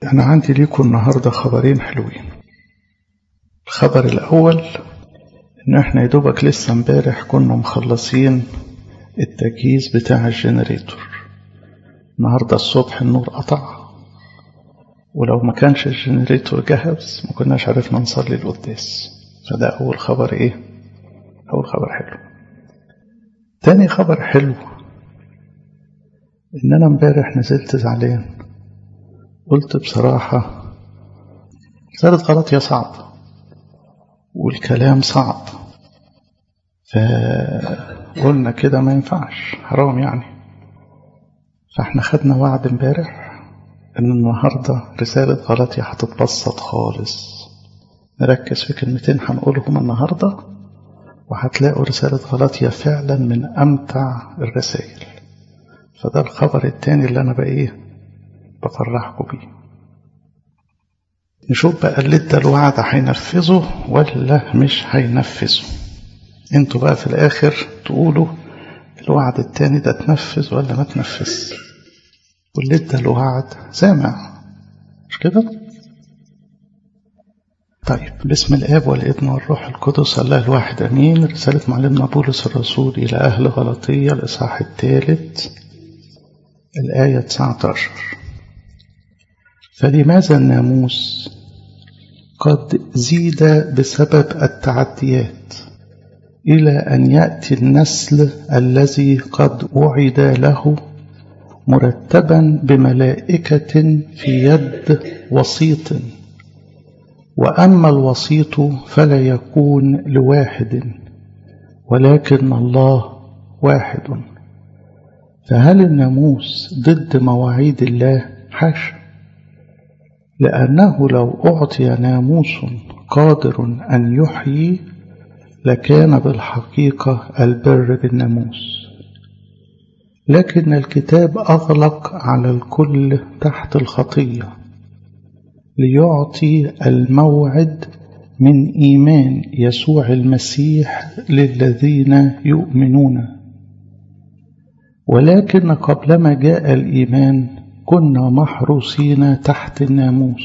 أنا عندي ليكم النهاردة خبرين حلوين الخبر الأول إن إحنا يدوبك لسه امبارح كنا مخلصين التجهيز بتاع الجنريتور النهاردة الصبح النور قطع ولو ما كانش الجنريتور جهز ما كناش عرفنا نصلي القداس فده أول خبر إيه؟ أول خبر حلو تاني خبر حلو إن أنا امبارح نزلت زعلان قلت بصراحة رسالة غلطية صعبة والكلام صعب فقلنا كده ما ينفعش حرام يعني فاحنا خدنا وعد امبارح ان النهارده رسالة غلطية هتتبسط خالص نركز في كلمتين هنقولهم النهارده وهتلاقوا رسالة غلطية فعلا من أمتع الرسائل فده الخبر التاني اللي أنا بقى إيه بفرحكم بيه نشوف بقى اللي ادى الوعد هينفذه ولا مش هينفذه انتوا بقى في الآخر تقولوا الوعد التاني ده اتنفذ ولا ما اتنفذ واللي ادى الوعد سامع مش كده؟ طيب باسم الآب والابن والروح القدس الله الواحد أمين رسالة معلمنا بولس الرسول إلى أهل غلطية الإصحاح الثالث الآية 19 فلماذا الناموس قد زيد بسبب التعديات إلى أن يأتي النسل الذي قد وعد له مرتبا بملائكة في يد وسيط وأما الوسيط فلا يكون لواحد ولكن الله واحد فهل الناموس ضد مواعيد الله حاشا لأنه لو أعطي ناموس قادر أن يحيي لكان بالحقيقة البر بالناموس لكن الكتاب أغلق على الكل تحت الخطيه ليعطي الموعد من إيمان يسوع المسيح للذين يؤمنون ولكن قبلما جاء الإيمان كنا محروسين تحت الناموس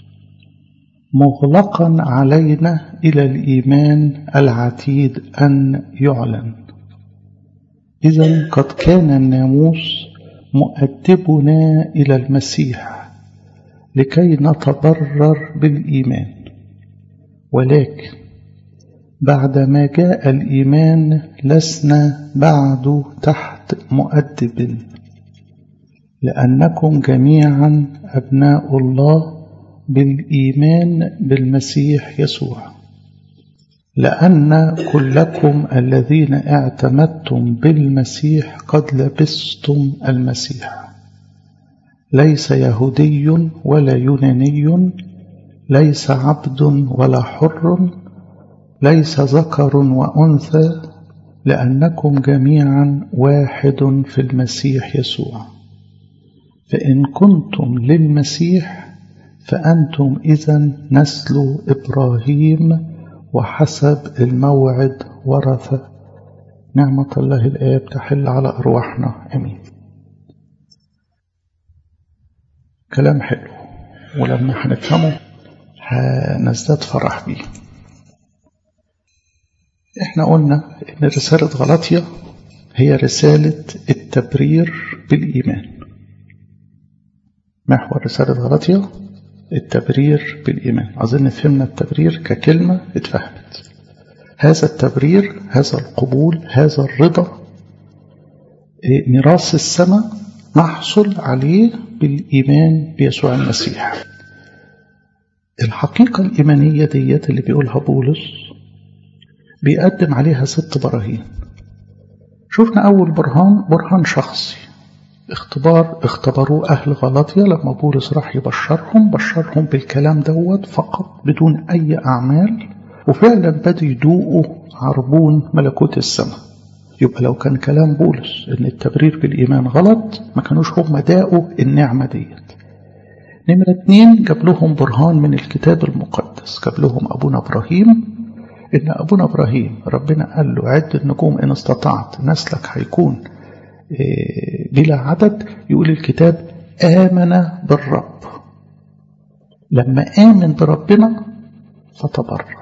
مغلقا علينا إلى الإيمان العتيد أن يعلن إذا قد كان الناموس مؤدبنا إلى المسيح لكي نتبرر بالإيمان ولكن بعدما جاء الإيمان لسنا بعد تحت مؤدب لأنكم جميعا أبناء الله بالإيمان بالمسيح يسوع لأن كلكم الذين اعتمدتم بالمسيح قد لبستم المسيح ليس يهودي ولا يوناني ليس عبد ولا حر ليس ذكر وانثى لانكم جميعا واحد في المسيح يسوع فان كنتم للمسيح فانتم اذا نسل ابراهيم وحسب الموعد ورثه نعمه الله الاب تحل على ارواحنا امين كلام حلو ولما هنفهمه هنزداد فرح بيه احنا قلنا ان رسالة غلطية هي رسالة التبرير بالإيمان محور رسالة غلطية التبرير بالإيمان أظن فهمنا التبرير ككلمة اتفهمت هذا التبرير هذا القبول هذا الرضا ميراث السماء نحصل عليه بالإيمان بيسوع المسيح الحقيقة الإيمانية ديت اللي بيقولها بولس بيقدم عليها ست براهين شفنا أول برهان برهان شخصي اختبار اختبروه أهل غلطية لما بولس راح يبشرهم بشرهم بالكلام دوت فقط بدون أي أعمال وفعلا بدوا يدوقوا عربون ملكوت السماء يبقى لو كان كلام بولس ان التبرير بالايمان غلط ما كانوش هم داقوا النعمه ديت نمرة اتنين جاب لهم برهان من الكتاب المقدس جاب لهم ابونا ابراهيم ان ابونا ابراهيم ربنا قال له عد النجوم ان استطعت نسلك هيكون بلا عدد يقول الكتاب امن بالرب لما آمن بربنا فتبرر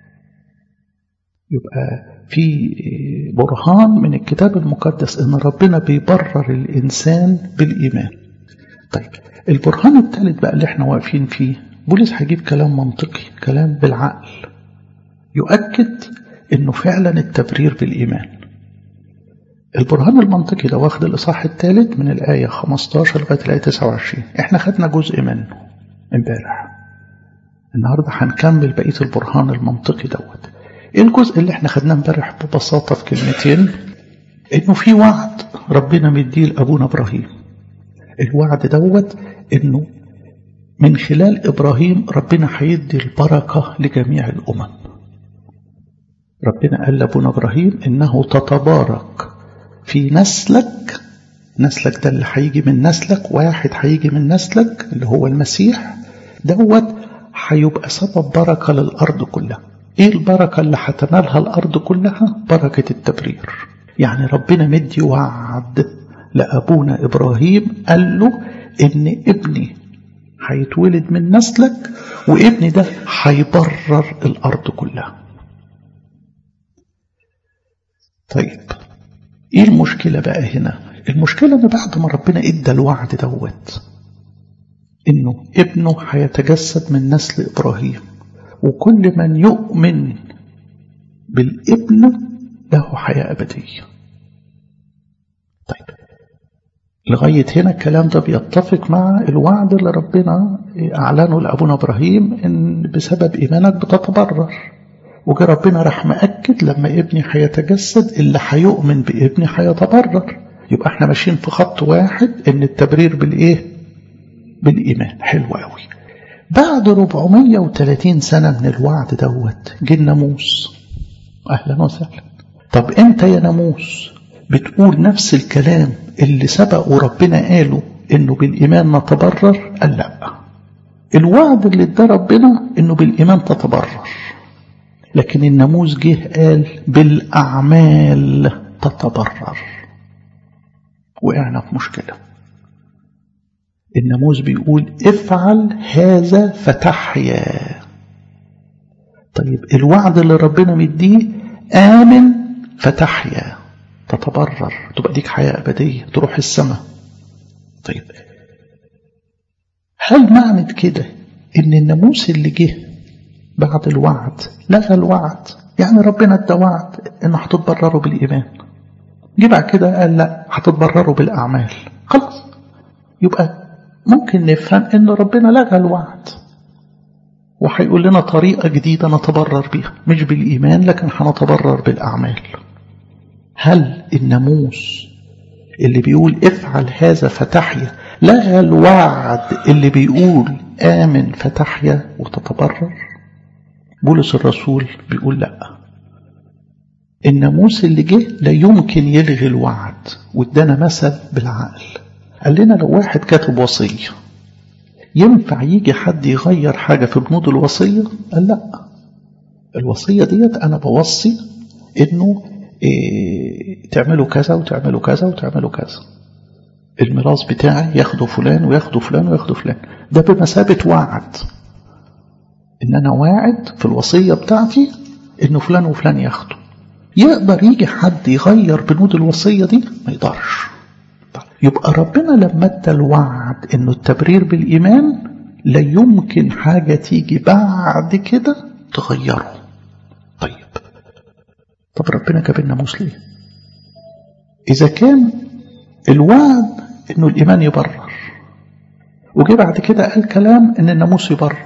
يبقى في برهان من الكتاب المقدس ان ربنا بيبرر الانسان بالايمان طيب البرهان الثالث بقى اللي احنا واقفين فيه بولس هيجيب كلام منطقي كلام بالعقل يؤكد انه فعلا التبرير بالايمان البرهان المنطقي ده واخد الاصحاح الثالث من الايه 15 لغايه الايه 29 احنا خدنا جزء منه امبارح النهارده هنكمل بقيه البرهان المنطقي دوت ايه الجزء اللي احنا خدناه امبارح ببساطه في كلمتين انه في وعد ربنا مديه لابونا ابراهيم الوعد دوت انه من خلال ابراهيم ربنا هيدي البركه لجميع الامم ربنا قال لابونا ابراهيم انه تتبارك في نسلك نسلك ده اللي هيجي من نسلك واحد هيجي من نسلك اللي هو المسيح دوت هيبقى سبب بركه للارض كلها ايه البركة اللي هتنالها الارض كلها بركة التبرير يعني ربنا مدي وعد لابونا ابراهيم قال له ان ابني هيتولد من نسلك وابني ده هيبرر الارض كلها طيب ايه المشكلة بقى هنا المشكلة ان بعد ما ربنا ادى الوعد دوت انه ابنه هيتجسد من نسل ابراهيم وكل من يؤمن بالابن له حياة أبدية طيب لغاية هنا الكلام ده بيتفق مع الوعد اللي ربنا أعلنه لأبونا إبراهيم إن بسبب إيمانك بتتبرر وجا ربنا راح مأكد لما ابني هيتجسد اللي هيؤمن بابني هيتبرر يبقى احنا ماشيين في خط واحد ان التبرير بالايه بالايمان حلو قوي بعد 430 سنة من الوعد دوت جه الناموس أهلا وسهلا طب أنت يا ناموس بتقول نفس الكلام اللي سبق وربنا قاله إنه بالإيمان نتبرر قال لا الوعد اللي ادى ربنا إنه بالإيمان تتبرر لكن الناموس جه قال بالأعمال تتبرر وقعنا في مشكله الناموس بيقول افعل هذا فتحيا طيب الوعد اللي ربنا مديه آمن فتحيا تتبرر تبقى ليك حياة أبدية تروح السماء طيب هل معنى كده إن الناموس اللي جه بعد الوعد لغى الوعد يعني ربنا ادى وعد إنه هتتبرروا بالإيمان جه بعد كده قال لا هتتبرروا بالأعمال خلاص يبقى ممكن نفهم ان ربنا لغى الوعد وهيقول لنا طريقة جديدة نتبرر بيها مش بالإيمان لكن هنتبرر بالأعمال هل الناموس اللي بيقول افعل هذا فتحيا لغى الوعد اللي بيقول آمن فتحيا وتتبرر بولس الرسول بيقول لا الناموس اللي جه لا يمكن يلغي الوعد وادانا مثل بالعقل قال لنا لو واحد كاتب وصية ينفع يجي حد يغير حاجة في بنود الوصية قال لا الوصية ديت أنا بوصي إنه إيه تعملوا كذا وتعملوا كذا وتعملوا كذا الميراث بتاعي ياخده فلان وياخده فلان وياخده فلان ده بمثابة وعد إن أنا واعد في الوصية بتاعتي إنه فلان وفلان ياخده يقدر يجي حد يغير بنود الوصية دي ما يقدرش يبقى ربنا لما ادى الوعد انه التبرير بالايمان لا يمكن حاجه تيجي بعد كده تغيره طيب طب ربنا جاب الناموس ليه اذا كان الوعد انه الايمان يبرر وجي بعد كده قال كلام ان الناموس يبرر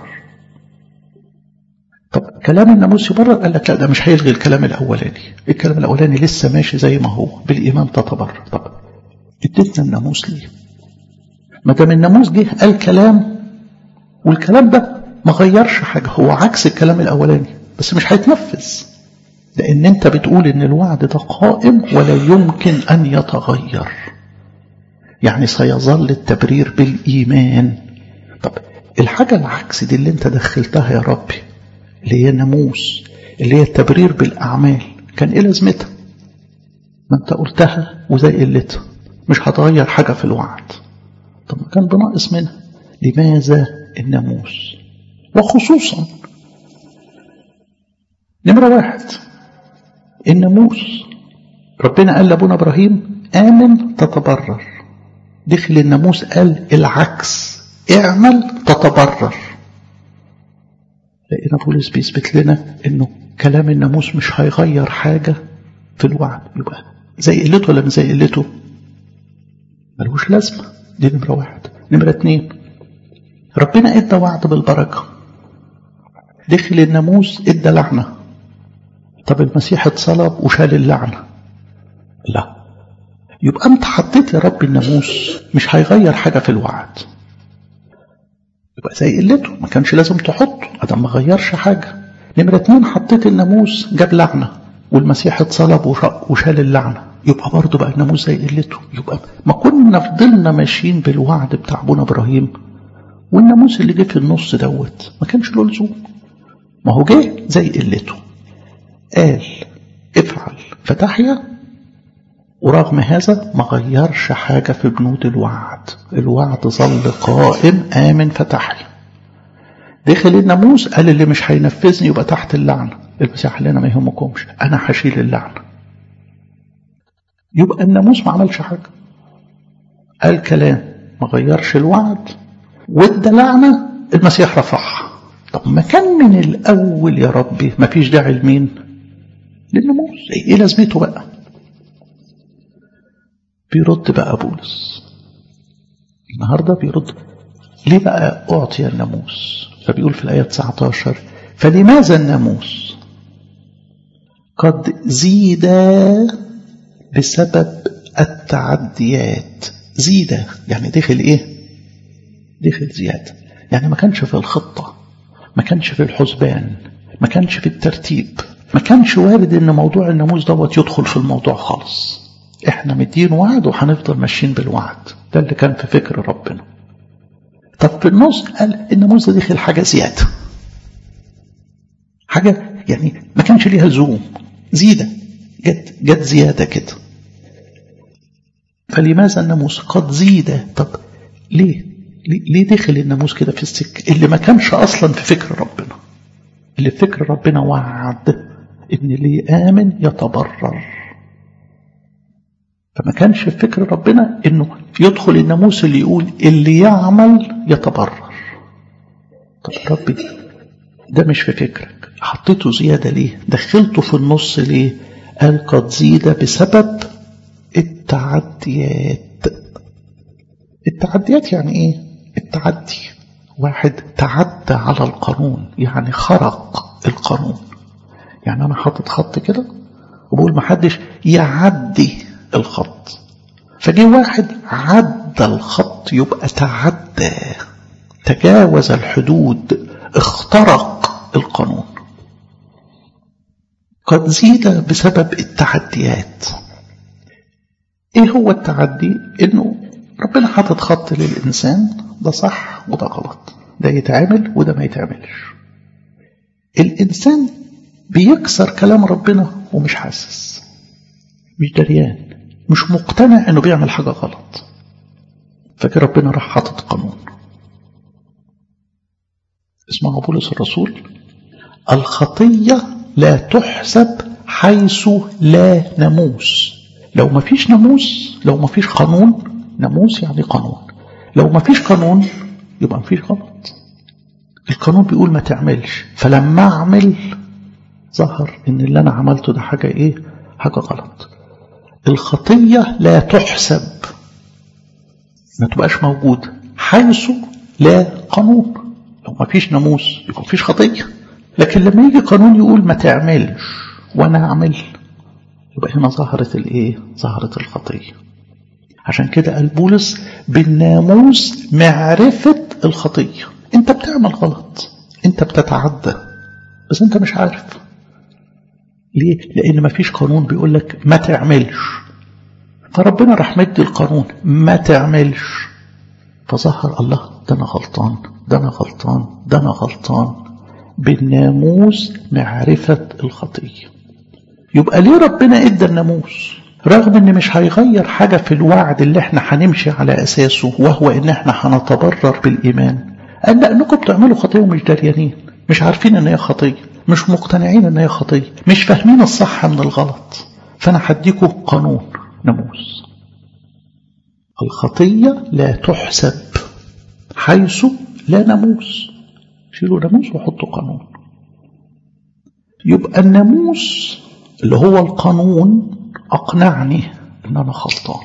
طب كلام الناموس يبرر قال لك لا ده مش هيلغي الكلام الاولاني الكلام الاولاني لسه ماشي زي ما هو بالايمان تتبرر طب اديتنا الناموس ليه ما دام الناموس جه قال كلام والكلام ده ما غيرش حاجه هو عكس الكلام الاولاني بس مش هيتنفذ لان انت بتقول ان الوعد ده قائم ولا يمكن ان يتغير يعني سيظل التبرير بالايمان طب الحاجه العكس دي اللي انت دخلتها يا ربي اللي هي ناموس اللي هي التبرير بالاعمال كان ايه لازمتها ما انت قلتها وزي قلتها مش هتغير حاجة في الوعد طب ما كان بناقص منها لماذا الناموس وخصوصا نمرة واحد الناموس ربنا قال لأبونا إبراهيم آمن تتبرر دخل الناموس قال العكس اعمل تتبرر لقينا بولس بيثبت لنا انه كلام الناموس مش هيغير حاجة في الوعد يبقى زي قلته ولا مش زي قلته ملوش لازمة دي نمرة واحد نمرة اتنين ربنا ادى وعد بالبركة دخل الناموس ادى لعنة طب المسيح اتصلب وشال اللعنة لا يبقى انت حطيت يا رب الناموس مش هيغير حاجة في الوعد يبقى زي قلته ما كانش لازم تحطه ادم ما غيرش حاجة نمرة اتنين حطيت الناموس جاب لعنة والمسيح اتصلب وشال اللعنة يبقى برضه بقى الناموس زي قلته يبقى ما كنا فضلنا ماشيين بالوعد بتاع ابونا ابراهيم والناموس اللي جه في النص دوت ما كانش له لزوم ما هو جه زي قلته قال افعل فتحيا ورغم هذا ما غيرش حاجة في بنود الوعد الوعد ظل قائم آمن فتحيا دخل الناموس قال اللي مش هينفذني يبقى تحت اللعنة المسيح لنا ما يهمكمش أنا هشيل اللعنة يبقى الناموس ما عملش حاجة قال كلام ما غيرش الوعد وادى لعنة المسيح رفعها طب ما كان من الأول يا ربي ما فيش داعي لمين للناموس ايه لازمته بقى بيرد بقى بولس النهاردة بيرد ليه بقى أعطي الناموس فبيقول في الآية 19 فلماذا الناموس قد زيد بسبب التعديات زيد يعني دخل ايه دخل زيادة يعني ما كانش في الخطة ما كانش في الحسبان ما كانش في الترتيب ما كانش وارد ان موضوع الناموس دوت يدخل في الموضوع خالص احنا مدين وعد وهنفضل ماشيين بالوعد ده اللي كان في فكر ربنا طب في النص قال الناموس ده دخل حاجة زيادة حاجة يعني ما كانش ليها لزوم زيادة جت جت زيادة كده فلماذا الناموس قد زيد طب ليه ليه دخل الناموس كده في السكة اللي ما كانش أصلا في فكر ربنا اللي في فكر ربنا وعد إن اللي يآمن يتبرر فما كانش في فكر ربنا إنه يدخل الناموس اللي يقول اللي يعمل يتبرر طب ربي ده مش في فكرك حطيته زيادة ليه دخلته في النص ليه قال قد زيد بسبب التعديات التعديات يعني ايه التعدي واحد تعدى على القانون يعني خرق القانون يعني انا حاطط خط كده وبقول محدش يعدي الخط فجي واحد عدى الخط يبقى تعدى تجاوز الحدود اخترق القانون قد زيد بسبب التعديات ايه هو التعدي انه ربنا حاطط خط للانسان ده صح وده غلط ده يتعمل وده ما يتعملش الانسان بيكسر كلام ربنا ومش حاسس مش دريان مش مقتنع انه بيعمل حاجه غلط فكده ربنا راح حاطط قانون اسمعوا بولس الرسول الخطيه لا تحسب حيث لا ناموس لو ما فيش ناموس لو ما فيش قانون ناموس يعني قانون لو ما فيش قانون يبقى ما فيش غلط القانون بيقول ما تعملش فلما اعمل ظهر ان اللي انا عملته ده حاجه ايه حاجه غلط الخطيه لا تحسب ما تبقاش موجوده حيث لا قانون لو ما فيش ناموس يبقى ما فيش خطيه لكن لما يجي قانون يقول ما تعملش وانا اعمل يبقى هنا ظهرت الايه ظهرت الخطيه عشان كده قال بولس بالناموس معرفه الخطيه انت بتعمل غلط انت بتتعدى بس انت مش عارف ليه لان ما فيش قانون بيقول لك ما تعملش فربنا راح مدي القانون ما تعملش فظهر الله ده انا غلطان ده انا غلطان ده انا غلطان بالناموس معرفه الخطيه يبقى ليه ربنا ادى الناموس رغم ان مش هيغير حاجة في الوعد اللي احنا هنمشي على اساسه وهو ان احنا هنتبرر بالايمان قال لأنكم بتعملوا خطية ومش دريانين مش عارفين ان هي خطية مش مقتنعين ان هي خطية مش فاهمين الصح من الغلط فأنا هديكم قانون ناموس الخطية لا تحسب حيث لا ناموس شيلوا ناموس وحطوا قانون يبقى الناموس اللي هو القانون أقنعني إن أنا غلطان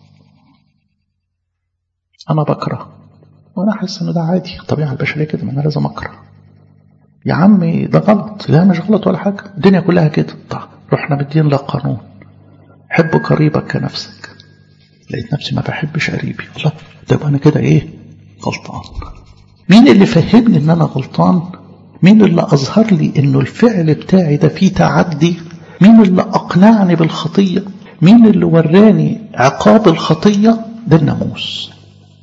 أنا بكره وأنا أحس إن ده عادي الطبيعة البشرية كده ما أنا لازم أكره يا عمي ده غلط لا مش غلط ولا حاجة الدنيا كلها كده طيب رحنا مدين لك قانون حب قريبك كنفسك لقيت نفسي ما بحبش قريبي الله ده يبقى أنا كده إيه غلطان مين اللي فهمني إن أنا غلطان مين اللي أظهر لي إنه الفعل بتاعي ده فيه تعدي مين اللي أقنعني بالخطية مين اللي وراني عقاب الخطية ده الناموس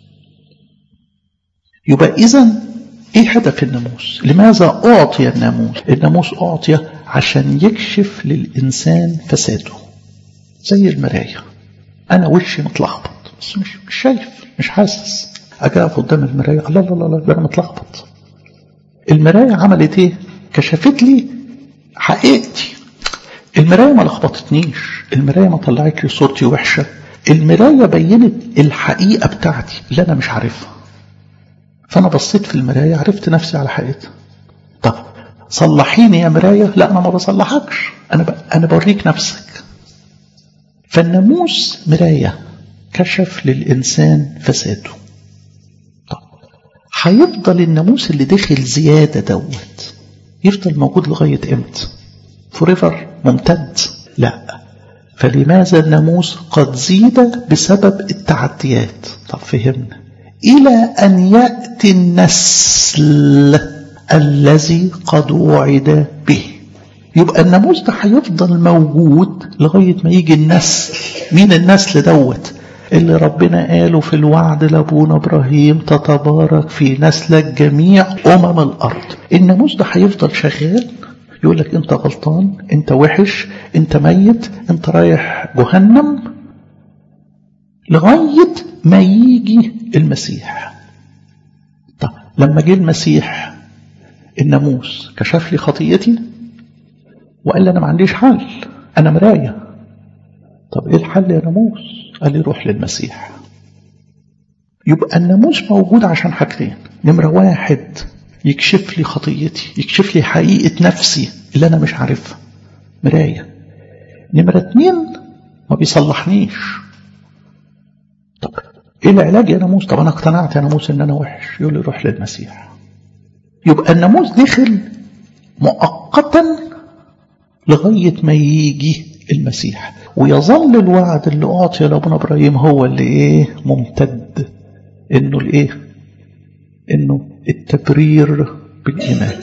يبقى إذا إيه هدف الناموس لماذا أعطي الناموس الناموس أعطي عشان يكشف للإنسان فساده زي المراية أنا وشي متلخبط بس مش, مش شايف مش حاسس أجي أقف قدام المراية لا لا لا لا ده أنا متلخبط المراية عملت إيه كشفت لي حقيقتي المراية ما لخبطتنيش المراية ما طلعت لي صورتي وحشة المراية بينت الحقيقة بتاعتي اللي أنا مش عارفها فأنا بصيت في المراية عرفت نفسي على حقيقتها طب صلحيني يا مراية لا أنا ما بصلحكش أنا ب... أنا بوريك نفسك فالناموس مراية كشف للإنسان فساده طب هيفضل الناموس اللي دخل زيادة دوت يفضل موجود لغاية إمتى فوريفر ممتد لا فلماذا الناموس قد زيد بسبب التعديات طب فهمنا إلى أن يأتي النسل الذي قد وعد به يبقى الناموس ده هيفضل موجود لغاية ما يجي النسل مين النسل دوت اللي ربنا قاله في الوعد لابونا ابراهيم تتبارك في نسلك جميع امم الارض الناموس ده هيفضل شغال يقول لك انت غلطان انت وحش انت ميت انت رايح جهنم لغايه ما يجي المسيح طب لما جه المسيح الناموس كشف لي خطيتي وقال لي انا ما عنديش حل انا مرايه طب ايه الحل يا ناموس قال لي روح للمسيح يبقى الناموس موجود عشان حاجتين نمرة واحد يكشف لي خطيتي يكشف لي حقيقة نفسي اللي أنا مش عارفها مراية نمرة اتنين ما بيصلحنيش طب ايه العلاج يا ناموس طب انا اقتنعت يا ناموس ان انا وحش يقول لي روح للمسيح يبقى الناموس دخل مؤقتا لغاية ما يجي المسيح ويظل الوعد اللي أعطي لأبونا إبراهيم هو اللي إيه ممتد إنه الإيه إنه التبرير بالإيمان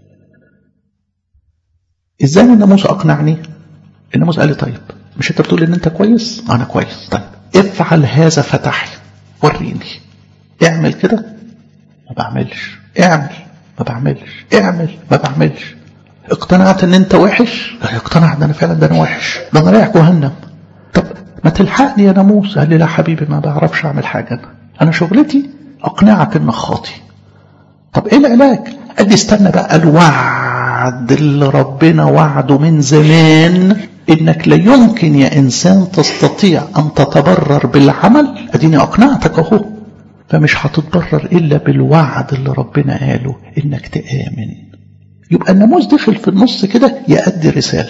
إزاي الناموس أقنعني الناموس قال لي طيب مش أنت بتقول إن أنت كويس أنا كويس طيب افعل هذا فتحي وريني اعمل كده ما بعملش اعمل ما بعملش اعمل ما بعملش اقتنعت ان انت وحش اقتنعت ده انا فعلا ده انا وحش ده انا رايح جهنم طب ما تلحقني يا ناموس قال لي لا حبيبي ما بعرفش اعمل حاجه انا انا شغلتي اقنعك انك خاطي طب ايه العلاج قال لي استنى بقى الوعد اللي ربنا وعده من زمان انك لا يمكن يا انسان تستطيع ان تتبرر بالعمل اديني اقنعتك اهو فمش هتتبرر الا بالوعد اللي ربنا قاله انك تامن يبقى الناموس دخل في النص كده يأدي رسالة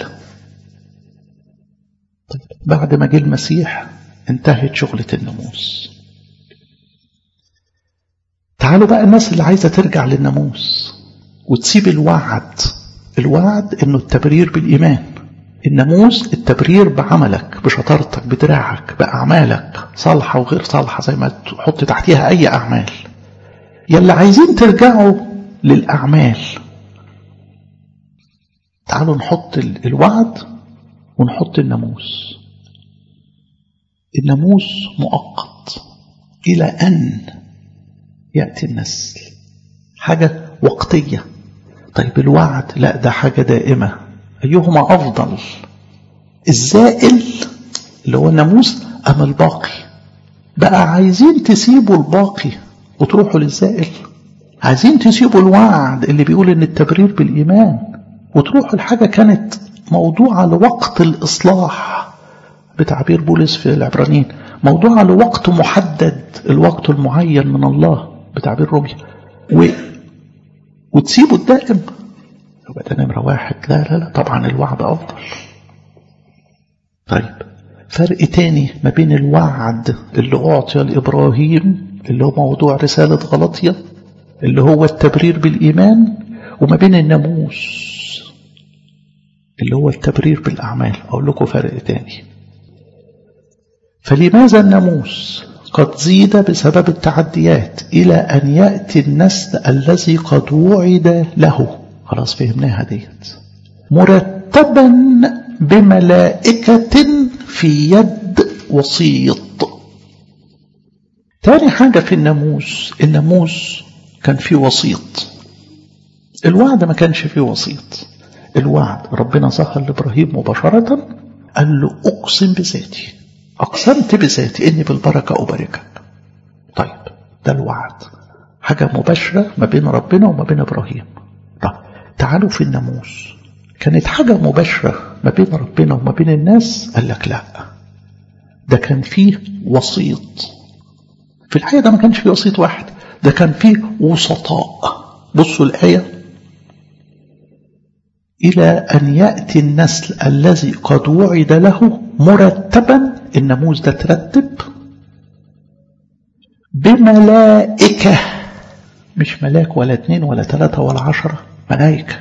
طيب بعد ما جه المسيح انتهت شغلة الناموس تعالوا بقى الناس اللي عايزة ترجع للناموس وتسيب الوعد الوعد انه التبرير بالإيمان الناموس التبرير بعملك بشطارتك بدراعك بأعمالك صالحة وغير صالحة زي ما تحط تحتيها أي أعمال يلي عايزين ترجعوا للأعمال تعالوا نحط الوعد ونحط الناموس الناموس مؤقت إلى أن يأتي النسل حاجة وقتية طيب الوعد لا ده حاجة دائمة أيهما أفضل الزائل اللي هو الناموس أم الباقي بقى عايزين تسيبوا الباقي وتروحوا للزائل عايزين تسيبوا الوعد اللي بيقول ان التبرير بالايمان وتروحوا لحاجه كانت موضوعه لوقت الاصلاح بتعبير بولس في العبرانيين موضوعه لوقت محدد الوقت المعين من الله بتعبير روميا و... وتسيبوا الدائم يبقى ده نمره واحد لا لا لا طبعا الوعد افضل طيب فرق تاني ما بين الوعد اللي أعطي لإبراهيم اللي هو موضوع رسالة غلطية اللي هو التبرير بالإيمان وما بين الناموس اللي هو التبرير بالأعمال أقول لكم فرق تاني فلماذا الناموس قد زيد بسبب التعديات إلى أن يأتي النسل الذي قد وعد له خلاص فهمناها ديت مرتبا بملائكة في يد وسيط تاني حاجة في الناموس الناموس كان فيه وسيط الوعد ما كانش فيه وسيط الوعد ربنا ظهر لإبراهيم مباشرة قال له أقسم بذاتي أقسمت بذاتي إني بالبركة أباركك طيب ده الوعد حاجة مباشرة ما بين ربنا وما بين إبراهيم طيب تعالوا في الناموس كانت حاجة مباشرة ما بين ربنا وما بين الناس قال لك لا ده كان فيه وسيط في الحقيقة ده ما كانش فيه وسيط واحد ده كان فيه وسطاء بصوا الآية إلى أن يأتي النسل الذي قد وعد له مرتبا الناموس ده ترتب بملائكة مش ملاك ولا اتنين ولا تلاتة ولا عشرة ملائكة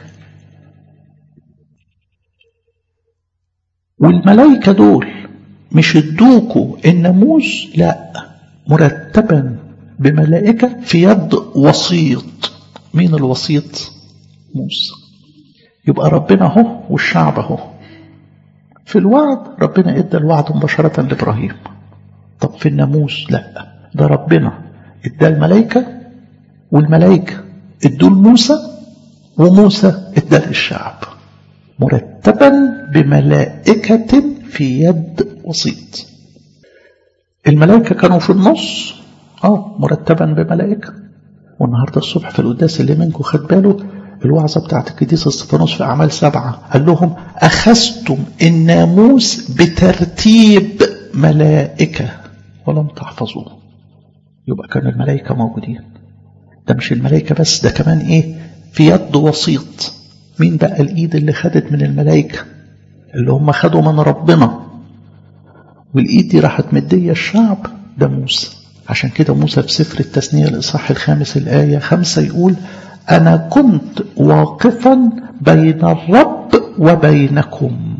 والملائكة دول مش ادوكوا الناموس لا مرتبا بملائكة في يد وسيط مين الوسيط موسى يبقى ربنا اهو والشعب اهو في الوعد ربنا ادى الوعد مباشرة لابراهيم طب في الناموس لا ده ربنا ادى الملائكة والملائكة ادوا لموسى وموسى ادى للشعب مرتبا بملائكة في يد وسيط الملائكة كانوا في النص اه مرتبا بملائكة والنهاردة الصبح في القداس اللي منكم خد باله الوعظة بتاعت القديس استفانوس في أعمال سبعة قال لهم أخذتم الناموس بترتيب ملائكة ولم تحفظوه يبقى كان الملائكة موجودين ده مش الملائكة بس ده كمان إيه في يد وسيط مين بقى الإيد اللي خدت من الملائكة اللي هم خدوا من ربنا والإيد دي راحت مدية الشعب ده موسى عشان كده موسى في سفر التثنية الإصحاح الخامس الآية خمسة يقول أنا كنت واقفا بين الرب وبينكم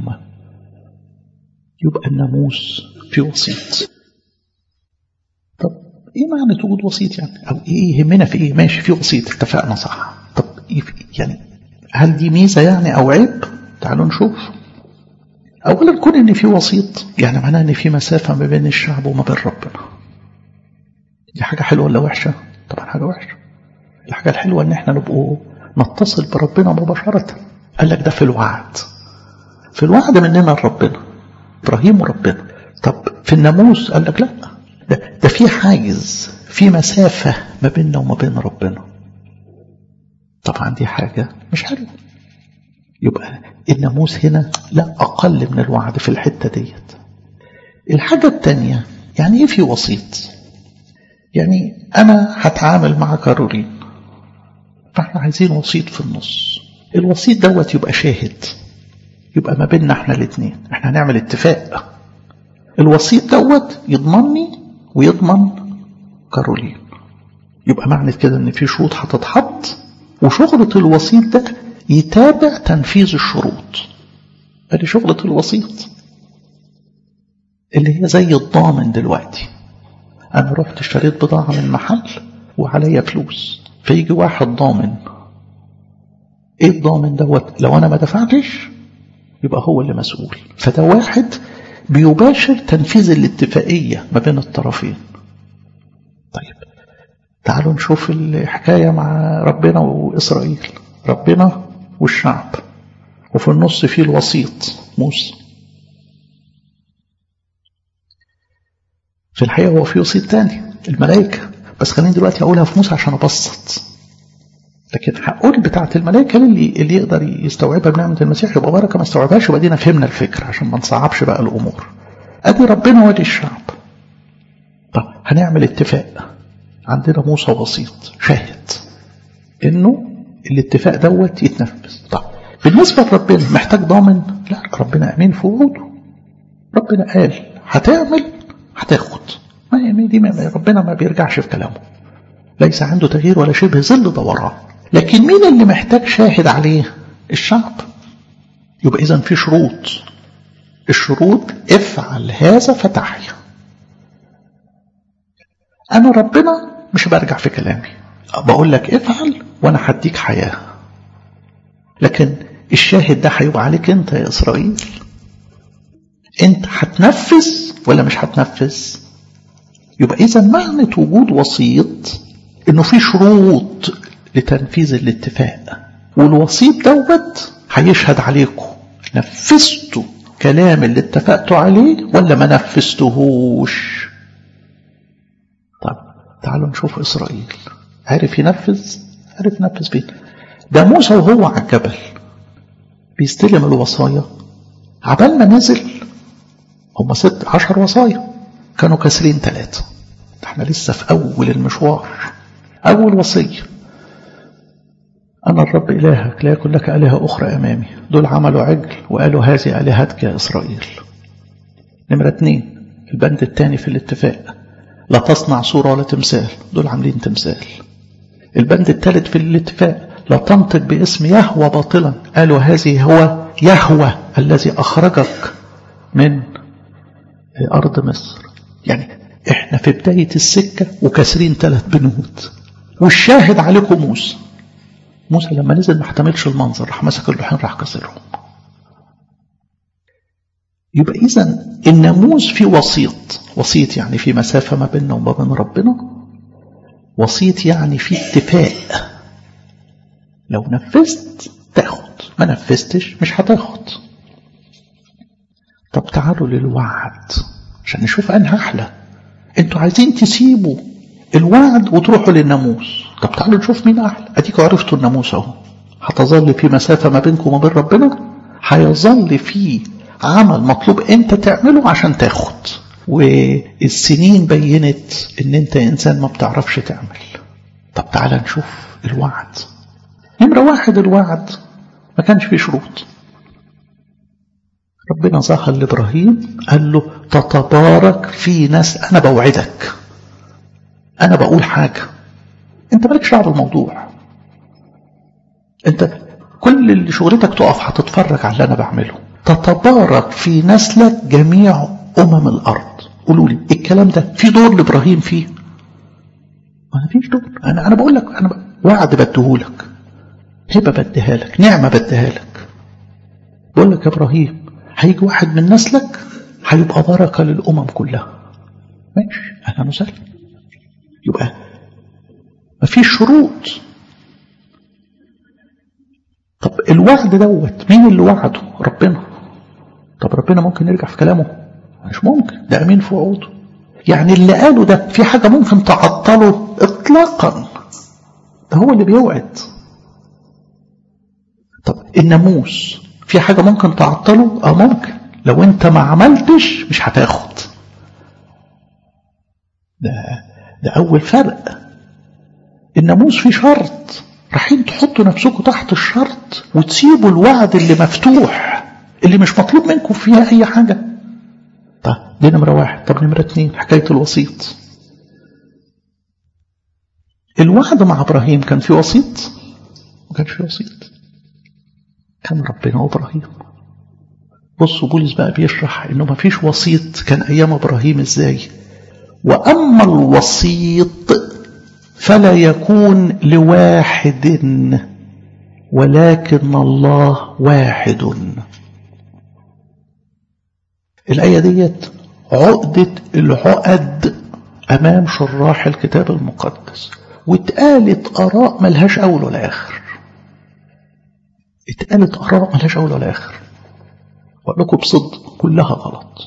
يبقى الناموس في وسيط طب ايه معنى وجود وسيط يعني او ايه يهمنا في ايه ماشي في وسيط اتفقنا صح طب إيه يعني هل دي ميزه يعني او عيب تعالوا نشوف اولا كون ان في وسيط يعني معناه ان في مسافه ما بين الشعب وما بين ربنا دي حاجه حلوه ولا وحشه طبعا حاجه وحشه الحاجة الحلوة ان احنا نبقوا نتصل بربنا مباشرة قال لك ده في الوعد في الوعد مننا لربنا ابراهيم وربنا طب في الناموس قال لك لا ده, ده في حاجز في مسافة ما بيننا وما بين ربنا طبعا دي حاجة مش حلوة يبقى الناموس هنا لا أقل من الوعد في الحتة ديت الحاجة التانية يعني ايه في وسيط يعني أنا هتعامل مع كارولين فاحنا عايزين وسيط في النص الوسيط دوت يبقى شاهد يبقى ما بيننا احنا الاثنين احنا هنعمل اتفاق الوسيط دوت يضمنني ويضمن كارولين يبقى معنى كده ان في شروط هتتحط وشغلة الوسيط ده يتابع تنفيذ الشروط ادي شغلة الوسيط اللي هي زي الضامن دلوقتي انا رحت اشتريت بضاعة من محل وعليا فلوس فيجي واحد ضامن ايه الضامن دوت لو انا ما دفعتش يبقى هو اللي مسؤول فده واحد بيباشر تنفيذ الاتفاقية ما بين الطرفين طيب تعالوا نشوف الحكاية مع ربنا وإسرائيل ربنا والشعب وفي النص فيه الوسيط موسى في الحقيقة هو في وسيط تاني الملائكة بس خليني دلوقتي أقولها في موسى عشان أبسط لكن هقول بتاعة الملائكة اللي اللي يقدر يستوعبها بنعمة المسيح يبقى بركة ما استوعبهاش يبقى دينا فهمنا الفكرة عشان ما نصعبش بقى الأمور أدي ربنا وادي الشعب طب هنعمل اتفاق عندنا موسى وسيط شاهد إنه الاتفاق دوت يتنفذ طب بالنسبة لربنا محتاج ضامن لا ربنا أمين في وعوده ربنا قال هتعمل هتاخد ما دي ما ربنا ما بيرجعش في كلامه ليس عنده تغيير ولا شبه ظل دوران لكن مين اللي محتاج شاهد عليه الشعب يبقى إذا في شروط الشروط افعل هذا فتحيا أنا ربنا مش برجع في كلامي بقول لك افعل وأنا هديك حياة لكن الشاهد ده هيبقى عليك أنت يا إسرائيل أنت هتنفذ ولا مش هتنفذ يبقى إذا معنى وجود وسيط إنه في شروط لتنفيذ الاتفاق والوسيط دوت هيشهد عليكم نفذتوا كلام اللي اتفقتوا عليه ولا ما نفذتهوش طب تعالوا نشوف إسرائيل عرف ينفذ عرف ينفذ بيه ده موسى وهو على الجبل بيستلم الوصايا عبال ما نزل هم ست عشر وصايا كانوا كاسرين ثلاثة احنا لسه في أول المشوار أول وصية أنا الرب إلهك لا يكن لك آلهة أخرى أمامي دول عملوا عجل وقالوا هذه آلهتك يا إسرائيل نمرة اتنين البند الثاني في الاتفاق لا تصنع صورة ولا تمثال دول عاملين تمثال البند الثالث في الاتفاق لا تنطق باسم يهوى باطلا قالوا هذه هو يهوى الذي أخرجك من أرض مصر يعني احنا في بداية السكة وكاسرين ثلاث بنود والشاهد عليكم موسى موسى لما نزل ما احتملش المنظر راح مسك اللوحين راح كسرهم يبقى اذا الناموس في وسيط وسيط يعني في مسافة ما بيننا وما بين ربنا وسيط يعني في اتفاق لو نفذت تاخد ما نفذتش مش هتاخد طب تعالوا للوعد عشان نشوف انها احلى انتوا عايزين تسيبوا الوعد وتروحوا للناموس طب تعالوا نشوف مين احلى اديكوا عرفتوا الناموس اهو هتظل في مسافة ما بينكم وما بين ربنا هيظل في عمل مطلوب انت تعمله عشان تاخد والسنين بينت ان انت انسان ما بتعرفش تعمل طب تعالى نشوف الوعد نمرة واحد الوعد ما كانش فيه شروط ربنا ظهر لابراهيم قال له تتبارك في ناس انا بوعدك انا بقول حاجه انت مالكش دعوه بالموضوع انت كل اللي شغلتك تقف هتتفرج على اللي انا بعمله تتبارك في نسلك جميع امم الارض قولوا لي الكلام ده في دور لابراهيم فيه ما فيش دور انا انا بقول لك انا ب... وعد بديهولك هبه بديها لك نعمه بديها لك بقول لك يا ابراهيم هيجي واحد من نسلك هيبقى بركه للامم كلها ماشي اهلا وسهلا يبقى مفيش شروط طب الوعد دوت مين اللي وعده ربنا طب ربنا ممكن يرجع في كلامه مش ممكن ده امين في وعوده يعني اللي قاله ده في حاجه ممكن تعطله اطلاقا ده هو اللي بيوعد طب الناموس في حاجه ممكن تعطله اه ممكن لو انت ما عملتش مش هتاخد ده ده اول فرق الناموس فيه شرط رايحين تحطوا نفسكم تحت الشرط وتسيبوا الوعد اللي مفتوح اللي مش مطلوب منكم فيها اي حاجه طب دي نمره واحد طب نمره اتنين حكايه الوسيط الوعد مع ابراهيم كان في وسيط ما كانش في وسيط كان ربنا وابراهيم بصوا بولس بقى بيشرح انه ما فيش وسيط كان ايام ابراهيم ازاي واما الوسيط فلا يكون لواحد ولكن الله واحد الآية ديت عقدة العقد أمام شراح الكتاب المقدس واتقالت آراء ملهاش أول ولا آخر اتقالت آراء ملهاش أول ولا آخر وأقول لكم بصدق كلها غلط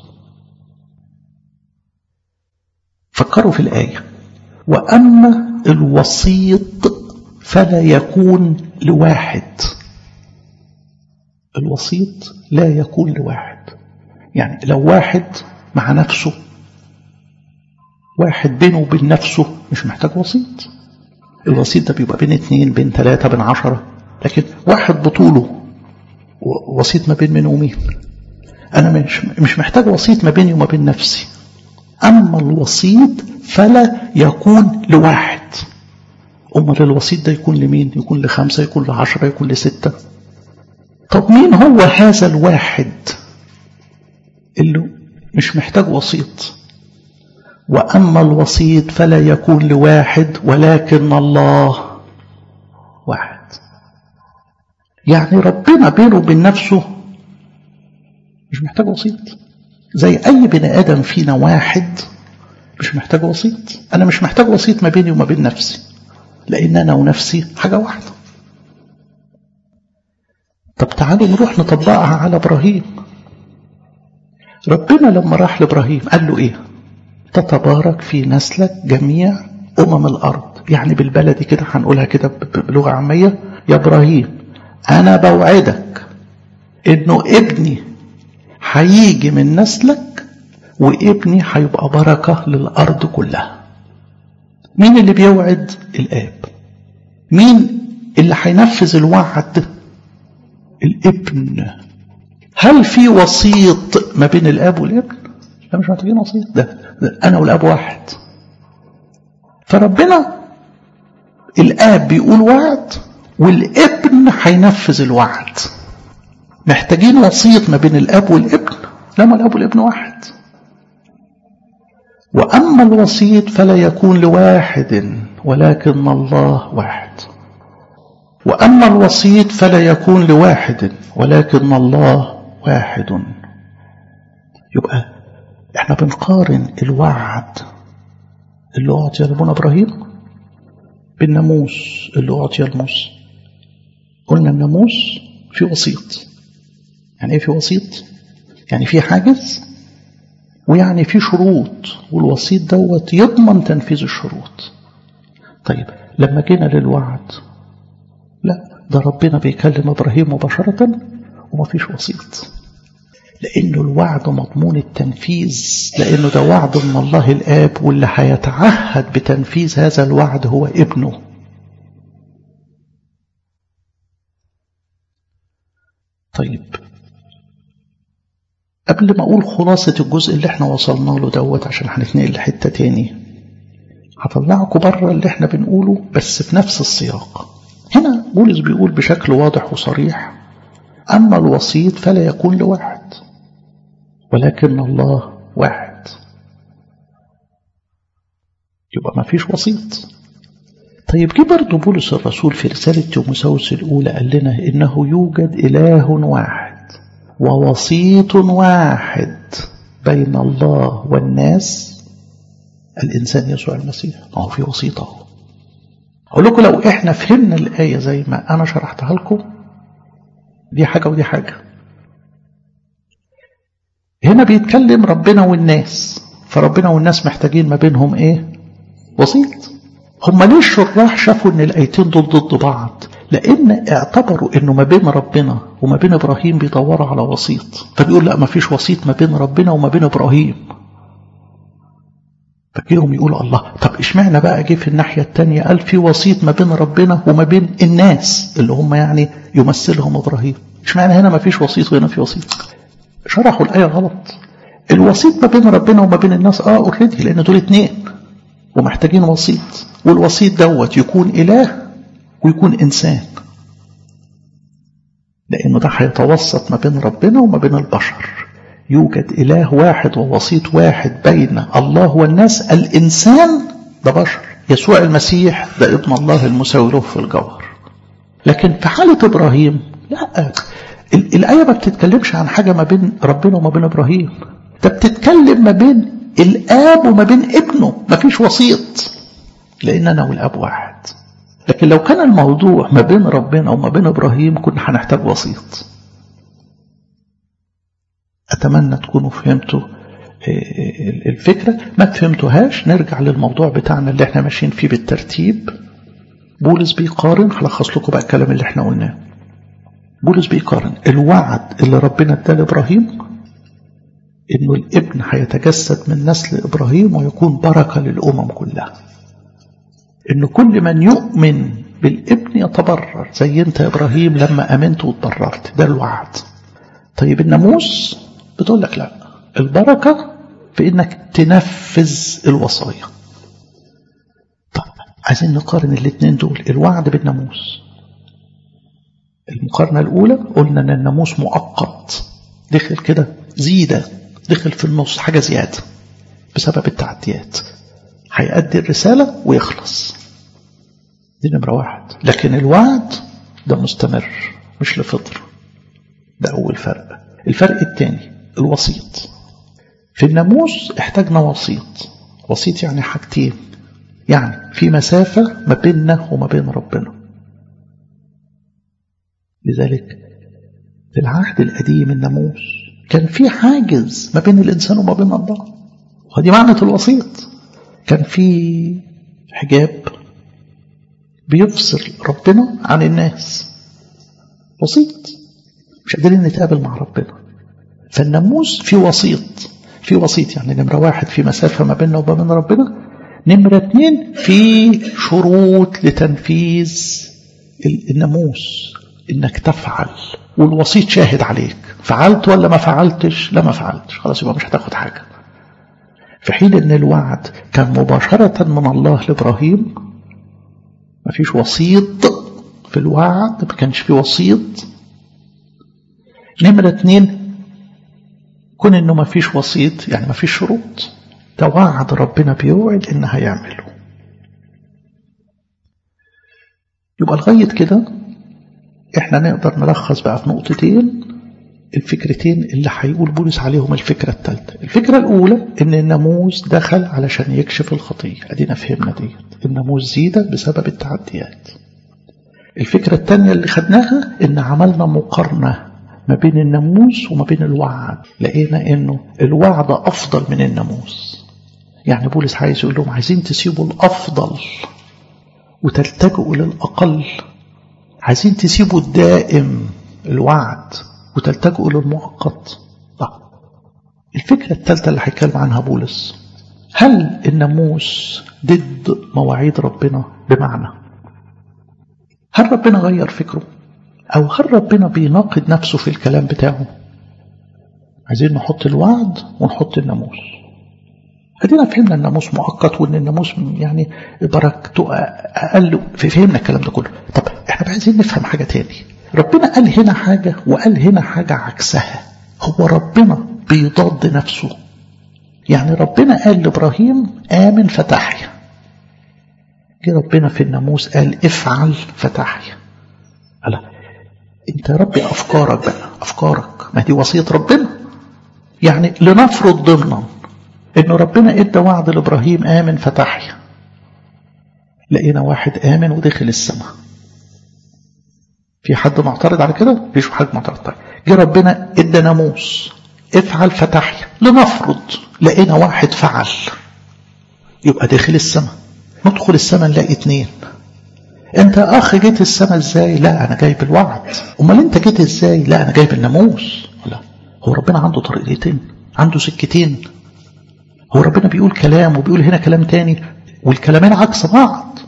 فكروا في الآية وأما الوسيط فلا يكون لواحد الوسيط لا يكون لواحد يعني لو واحد مع نفسه واحد بينه وبين نفسه مش محتاج وسيط الوسيط ده بيبقى بين اتنين بين تلاتة بين عشرة لكن واحد بطوله وسيط ما بين من ومين أنا مش, مش محتاج وسيط ما بيني وما بين نفسي أما الوسيط فلا يكون لواحد أمال الوسيط ده يكون لمين يكون لخمسة يكون لعشرة يكون لستة طب مين هو هذا الواحد اللي مش محتاج وسيط وأما الوسيط فلا يكون لواحد ولكن الله واحد يعني ربنا بينه وبين نفسه مش محتاج وسيط زي أي بني آدم فينا واحد مش محتاج وسيط أنا مش محتاج وسيط ما بيني وما بين نفسي لأن أنا ونفسي حاجة واحدة طب تعالوا نروح نطبقها على إبراهيم ربنا لما راح لإبراهيم قال له إيه تتبارك في نسلك جميع أمم الأرض يعني بالبلدي كده هنقولها كده بلغة عامية يا إبراهيم أنا بوعدك إنه ابني هيجي من نسلك وابني هيبقى بركة للأرض كلها مين اللي بيوعد الآب مين اللي هينفذ الوعد الابن هل في وسيط ما بين الآب والابن لا مش محتاجين وسيط ده, ده أنا والآب واحد فربنا الآب بيقول وعد والابن هينفذ الوعد محتاجين وسيط ما بين الاب والابن لما الاب والابن واحد واما الوسيط فلا يكون لواحد ولكن الله واحد واما الوسيط فلا يكون لواحد ولكن الله واحد يبقى احنا بنقارن الوعد اللي اعطي لابونا ابراهيم بالناموس اللي اعطي لموسى قلنا الناموس في وسيط يعني ايه في وسيط يعني في حاجز ويعني في شروط والوسيط دوت يضمن تنفيذ الشروط طيب لما جينا للوعد لا ده ربنا بيكلم ابراهيم مباشره وما فيش وسيط لانه الوعد مضمون التنفيذ لانه ده وعد من الله الاب واللي هيتعهد بتنفيذ هذا الوعد هو ابنه طيب قبل ما اقول خلاصة الجزء اللي احنا وصلنا له دوت عشان هنتنقل لحتة تاني هطلعكم بره اللي احنا بنقوله بس في نفس السياق هنا بولس بيقول بشكل واضح وصريح أما الوسيط فلا يكون لواحد ولكن الله واحد يبقى ما فيش وسيط طيب جه برضه بولس الرسول في رسالة تيموساوس الأولى قال لنا إنه يوجد إله واحد ووسيط واحد بين الله والناس الإنسان يسوع المسيح ما هو في وسيط أهو أقول لكم لو إحنا فهمنا الآية زي ما أنا شرحتها لكم دي حاجة ودي حاجة هنا بيتكلم ربنا والناس فربنا والناس محتاجين ما بينهم إيه وسيط هم ليه الشراح شافوا ان الايتين دول ضد بعض لان اعتبروا انه ما بين ربنا وما بين ابراهيم بيدوروا على وسيط فبيقول لا ما فيش وسيط ما بين ربنا وما بين ابراهيم فجيهم يقول الله طب اشمعنى بقى جه في الناحيه الثانيه قال في وسيط ما بين ربنا وما بين الناس اللي هم يعني يمثلهم ابراهيم اشمعنى هنا ما فيش وسيط وهنا في وسيط شرحوا الايه غلط الوسيط ما بين ربنا وما بين الناس اه اوريدي لان دول اتنين ومحتاجين وسيط والوسيط دوت يكون إله ويكون إنسان لأنه ده هيتوسط ما بين ربنا وما بين البشر يوجد إله واحد ووسيط واحد بين الله والناس الإنسان ده بشر يسوع المسيح ده ابن الله المساوي له في الجوهر لكن في حالة إبراهيم لا الآية ما بتتكلمش عن حاجة ما بين ربنا وما بين إبراهيم ده بتتكلم ما بين الآب وما بين ابنه ما فيش وسيط لأن أنا والآب واحد لكن لو كان الموضوع ما بين ربنا وما بين إبراهيم كنا هنحتاج وسيط أتمنى تكونوا فهمتوا الفكرة ما فهمتوهاش نرجع للموضوع بتاعنا اللي احنا ماشيين فيه بالترتيب بولس بيقارن هلخص لكم بقى الكلام اللي احنا قلناه بولس بيقارن الوعد اللي ربنا اداه لابراهيم انه الابن هيتجسد من نسل ابراهيم ويكون بركه للامم كلها ان كل من يؤمن بالابن يتبرر زي انت يا ابراهيم لما امنت واتبررت ده الوعد طيب الناموس بتقول لك لا البركه في انك تنفذ الوصايا طب عايزين نقارن الاثنين دول الوعد بالناموس المقارنة الأولى قلنا أن الناموس مؤقت دخل كده زيادة دخل في النص حاجة زيادة بسبب التعديات هيأدي الرسالة ويخلص دي نمرة واحد لكن الوعد ده مستمر مش لفطر ده أول فرق الفرق الثاني الوسيط في الناموس احتاجنا وسيط وسيط يعني حاجتين يعني في مسافة ما بيننا وما بين ربنا لذلك في العهد القديم الناموس كان في حاجز ما بين الإنسان وما بين الله ودي معنى الوسيط كان في حجاب بيفصل ربنا عن الناس بسيط مش قادرين نتقابل مع ربنا فالناموس في وسيط في وسيط يعني نمرة واحد في مسافة ما بيننا وما بين ربنا نمرة اتنين في شروط لتنفيذ الناموس انك تفعل والوسيط شاهد عليك فعلت ولا ما فعلتش لا ما فعلتش خلاص يبقى مش هتاخد حاجة في حين ان الوعد كان مباشرة من الله لابراهيم ما فيش وسيط في الوعد ما كانش في وسيط نمرة اتنين كون انه ما فيش وسيط يعني ما فيش شروط ده وعد ربنا بيوعد ان هيعمله يبقى لغاية كده احنا نقدر نلخص بقى في نقطتين الفكرتين اللي هيقول بولس عليهم الفكرة الثالثة الفكرة الأولى إن الناموس دخل علشان يكشف الخطية أدينا فهمنا ديت الناموس زيد بسبب التعديات الفكرة الثانية اللي خدناها إن عملنا مقارنة ما بين الناموس وما بين الوعد لقينا إنه الوعد أفضل من الناموس يعني بولس عايز يقول لهم عايزين تسيبوا الأفضل وتلتجئوا للأقل عايزين تسيبوا الدائم الوعد وتلتجئوا للمؤقت طيب الفكرة الثالثة اللي هيتكلم عنها بولس هل الناموس ضد مواعيد ربنا بمعنى هل ربنا غير فكره أو هل ربنا بيناقض نفسه في الكلام بتاعه عايزين نحط الوعد ونحط الناموس ادينا فهمنا الناموس مؤقت وان الناموس يعني بركته اقل فهمنا الكلام ده كله طب احنا بقى عايزين نفهم حاجه تاني ربنا قال هنا حاجه وقال هنا حاجه عكسها هو ربنا بيضاد نفسه يعني ربنا قال لابراهيم امن فتحيا جه ربنا في الناموس قال افعل فتحيا قال انت يا ربي افكارك بقى افكارك ما دي وصيه ربنا يعني لنفرض ضمنا انه ربنا ادى وعد لابراهيم امن فتحيا لقينا واحد امن ودخل السماء في حد معترض على كده مفيش حد معترض طيب جه ربنا ادى ناموس افعل فتحيا لنفرض لقينا واحد فعل يبقى داخل السماء ندخل السماء نلاقي اتنين انت يا اخ جيت السماء ازاي لا انا جايب الوعد امال انت جيت ازاي لا انا جايب الناموس لا هو ربنا عنده طريقتين عنده سكتين هو ربنا بيقول كلام وبيقول هنا كلام تاني والكلامين عكس بعض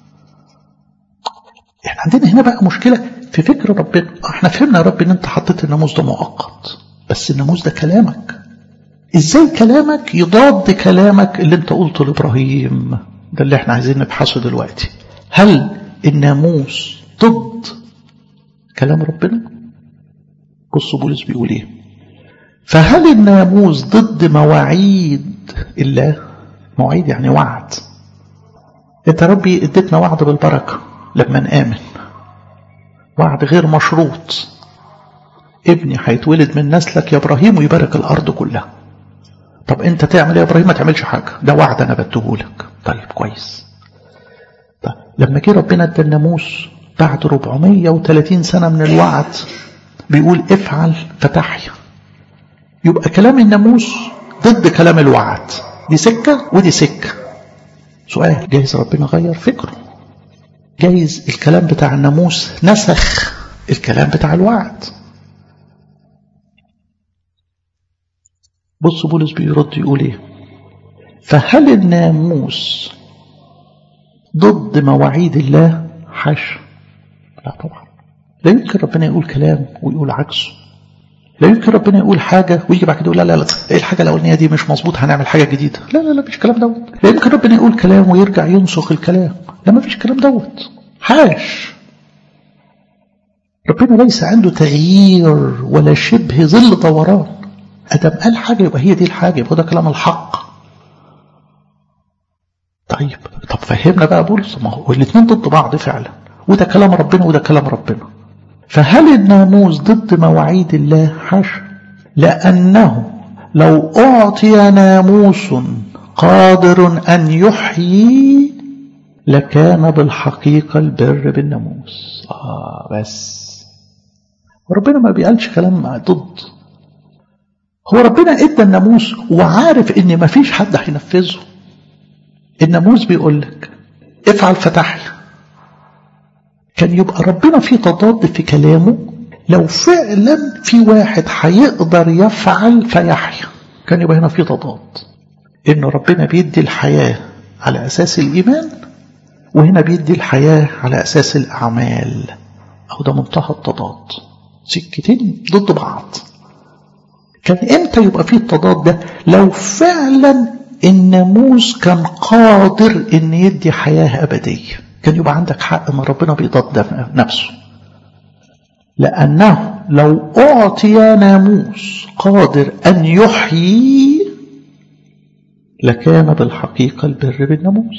احنا عندنا هنا بقى مشكلة في فكر ربنا احنا فهمنا يا رب ان انت حطيت الناموس ده مؤقت بس الناموس ده كلامك ازاي كلامك يضاد كلامك اللي انت قلته لابراهيم ده اللي احنا عايزين نبحثه دلوقتي هل الناموس ضد كلام ربنا بصوا بولس بيقول ايه فهل الناموس ضد مواعيد الله مواعيد يعني وعد انت ربي اديتنا وعد بالبركة لما نآمن وعد غير مشروط ابني هيتولد من نسلك يا ابراهيم ويبارك الارض كلها طب انت تعمل ايه يا ابراهيم ما تعملش حاجه ده وعد انا بديهولك طيب كويس طيب لما جه ربنا ادى الناموس بعد 430 سنه من الوعد بيقول افعل فتحيا يبقى كلام الناموس ضد كلام الوعد دي سكه ودي سكه سؤال جايز ربنا غير فكره جايز الكلام بتاع الناموس نسخ الكلام بتاع الوعد بص بولس بيرد يقول ايه فهل الناموس ضد مواعيد الله حاشا لا طبعا لا يمكن ربنا يقول كلام ويقول عكسه لا يمكن ربنا يقول حاجة ويجي بعد كده يقول لا لا لا ايه الحاجة الأولانية دي مش مظبوط هنعمل حاجة جديدة لا لا لا مفيش كلام دوت لا يمكن ربنا يقول كلام ويرجع ينسخ الكلام لا مفيش كلام دوت حاش ربنا ليس عنده تغيير ولا شبه ظل دوران أدم قال حاجة يبقى هي دي الحاجة يبقى ده كلام الحق طيب طب فهمنا بقى بولس ما هو الاثنين ضد بعض فعلا وده كلام ربنا وده كلام ربنا فهل الناموس ضد مواعيد الله حاشا لأنه لو أعطي ناموس قادر أن يحيي لكان بالحقيقة البر بالناموس آه بس وربنا ما بيقالش كلام ضد هو ربنا ادى الناموس وعارف ان ما فيش حد هينفذه الناموس بيقول لك افعل فتحيا كان يبقى ربنا في تضاد في كلامه لو فعلا في واحد هيقدر يفعل فيحيا كان يبقى هنا في تضاد انه ربنا بيدي الحياة على اساس الايمان وهنا بيدي الحياة على اساس الاعمال او ده منتهى التضاد سكتين ضد بعض كان امتى يبقى فيه التضاد ده لو فعلا الناموس كان قادر ان يدي حياة ابدية كان يبقى عندك حق ان ربنا بيضاد نفسه لانه لو اعطي ناموس قادر ان يحيي لكان بالحقيقة البر بالناموس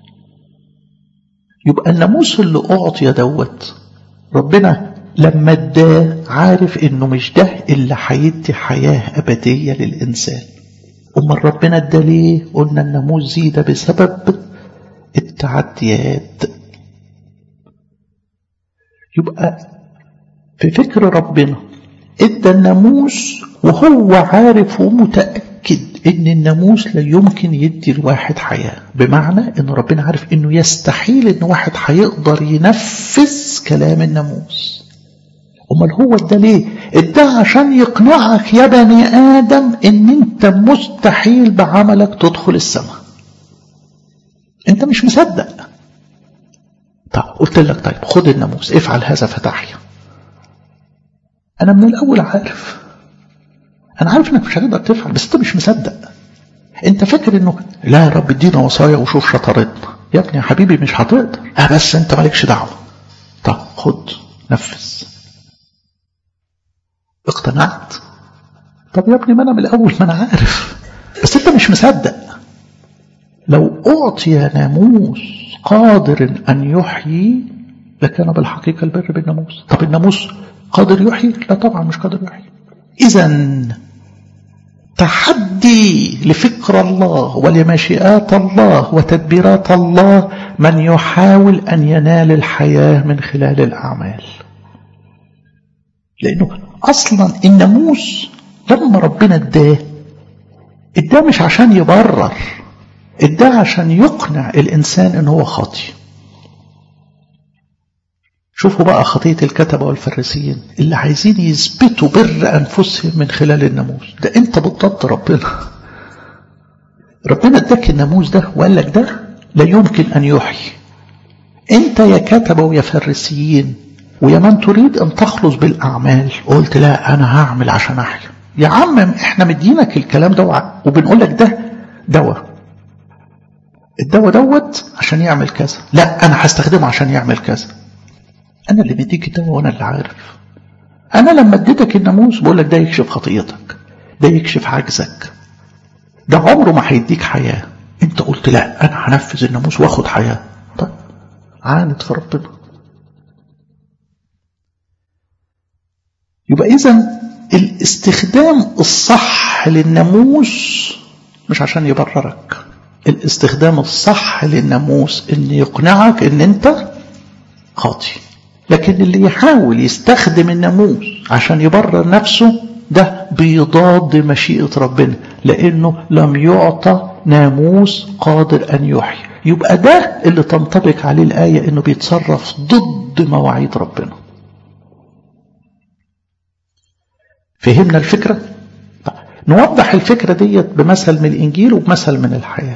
يبقى الناموس اللي اعطي دوت ربنا لما اداه عارف انه مش ده اللي هيدي حياة ابدية للانسان امال ربنا ادى ليه قلنا الناموس زيد بسبب التعديات يبقى في فكر ربنا ادى الناموس وهو عارف ومتأكد ان الناموس لا يمكن يدي الواحد حياة بمعنى ان ربنا عارف انه يستحيل ان واحد هيقدر ينفذ كلام الناموس امال هو ادى ليه ادى عشان يقنعك يا بني ادم ان انت مستحيل بعملك تدخل السماء انت مش مصدق طب قلت لك طيب خد الناموس افعل هذا فتحيا انا من الاول عارف انا عارف انك مش هتقدر تفعل بس انت مش مصدق انت فاكر انه لا يا رب ادينا وصايا وشوف شطارتنا يا ابني يا حبيبي مش هتقدر اه بس انت مالكش دعوه طب خد نفذ اقتنعت طب يا ابني ما انا من الاول ما انا عارف بس انت مش مصدق لو اعطي ناموس قادر ان يحيي لكان بالحقيقه البر بالناموس طب الناموس قادر يحيي لا طبعا مش قادر يحيي اذا تحدي لفكر الله ولمشيئات الله وتدبيرات الله من يحاول ان ينال الحياه من خلال الاعمال لانه اصلا الناموس لما ربنا اداه اداه مش عشان يبرر اداه عشان يقنع الانسان ان هو خاطي شوفوا بقى خطية الكتبة والفريسيين اللي عايزين يثبتوا بر أنفسهم من خلال الناموس ده أنت بتضد ربنا ربنا اداك الناموس ده وقال لك ده لا يمكن أن يحيي أنت يا كتبة ويا فريسيين ويا من تريد أن تخلص بالأعمال قلت لا أنا هعمل عشان أحيا يا عم احنا مدينك الكلام ده وبنقول لك ده دواء الدواء دوت عشان يعمل كذا لا أنا هستخدمه عشان يعمل كذا أنا اللي مديك الدواء وأنا اللي عارف أنا لما اديتك الناموس بقول لك ده يكشف خطيتك ده يكشف عجزك ده عمره ما هيديك حياة أنت قلت لا أنا هنفذ الناموس وآخد حياة طيب عاند في ربنا يبقى إذا الاستخدام الصح للناموس مش عشان يبررك الاستخدام الصح للناموس ان يقنعك ان انت خاطي لكن اللي يحاول يستخدم الناموس عشان يبرر نفسه ده بيضاد مشيئة ربنا لأنه لم يعطى ناموس قادر أن يحيي يبقى ده اللي تنطبق عليه الآية إنه بيتصرف ضد مواعيد ربنا فهمنا الفكرة؟ نوضح الفكرة ديت بمثل من الإنجيل وبمثل من الحياة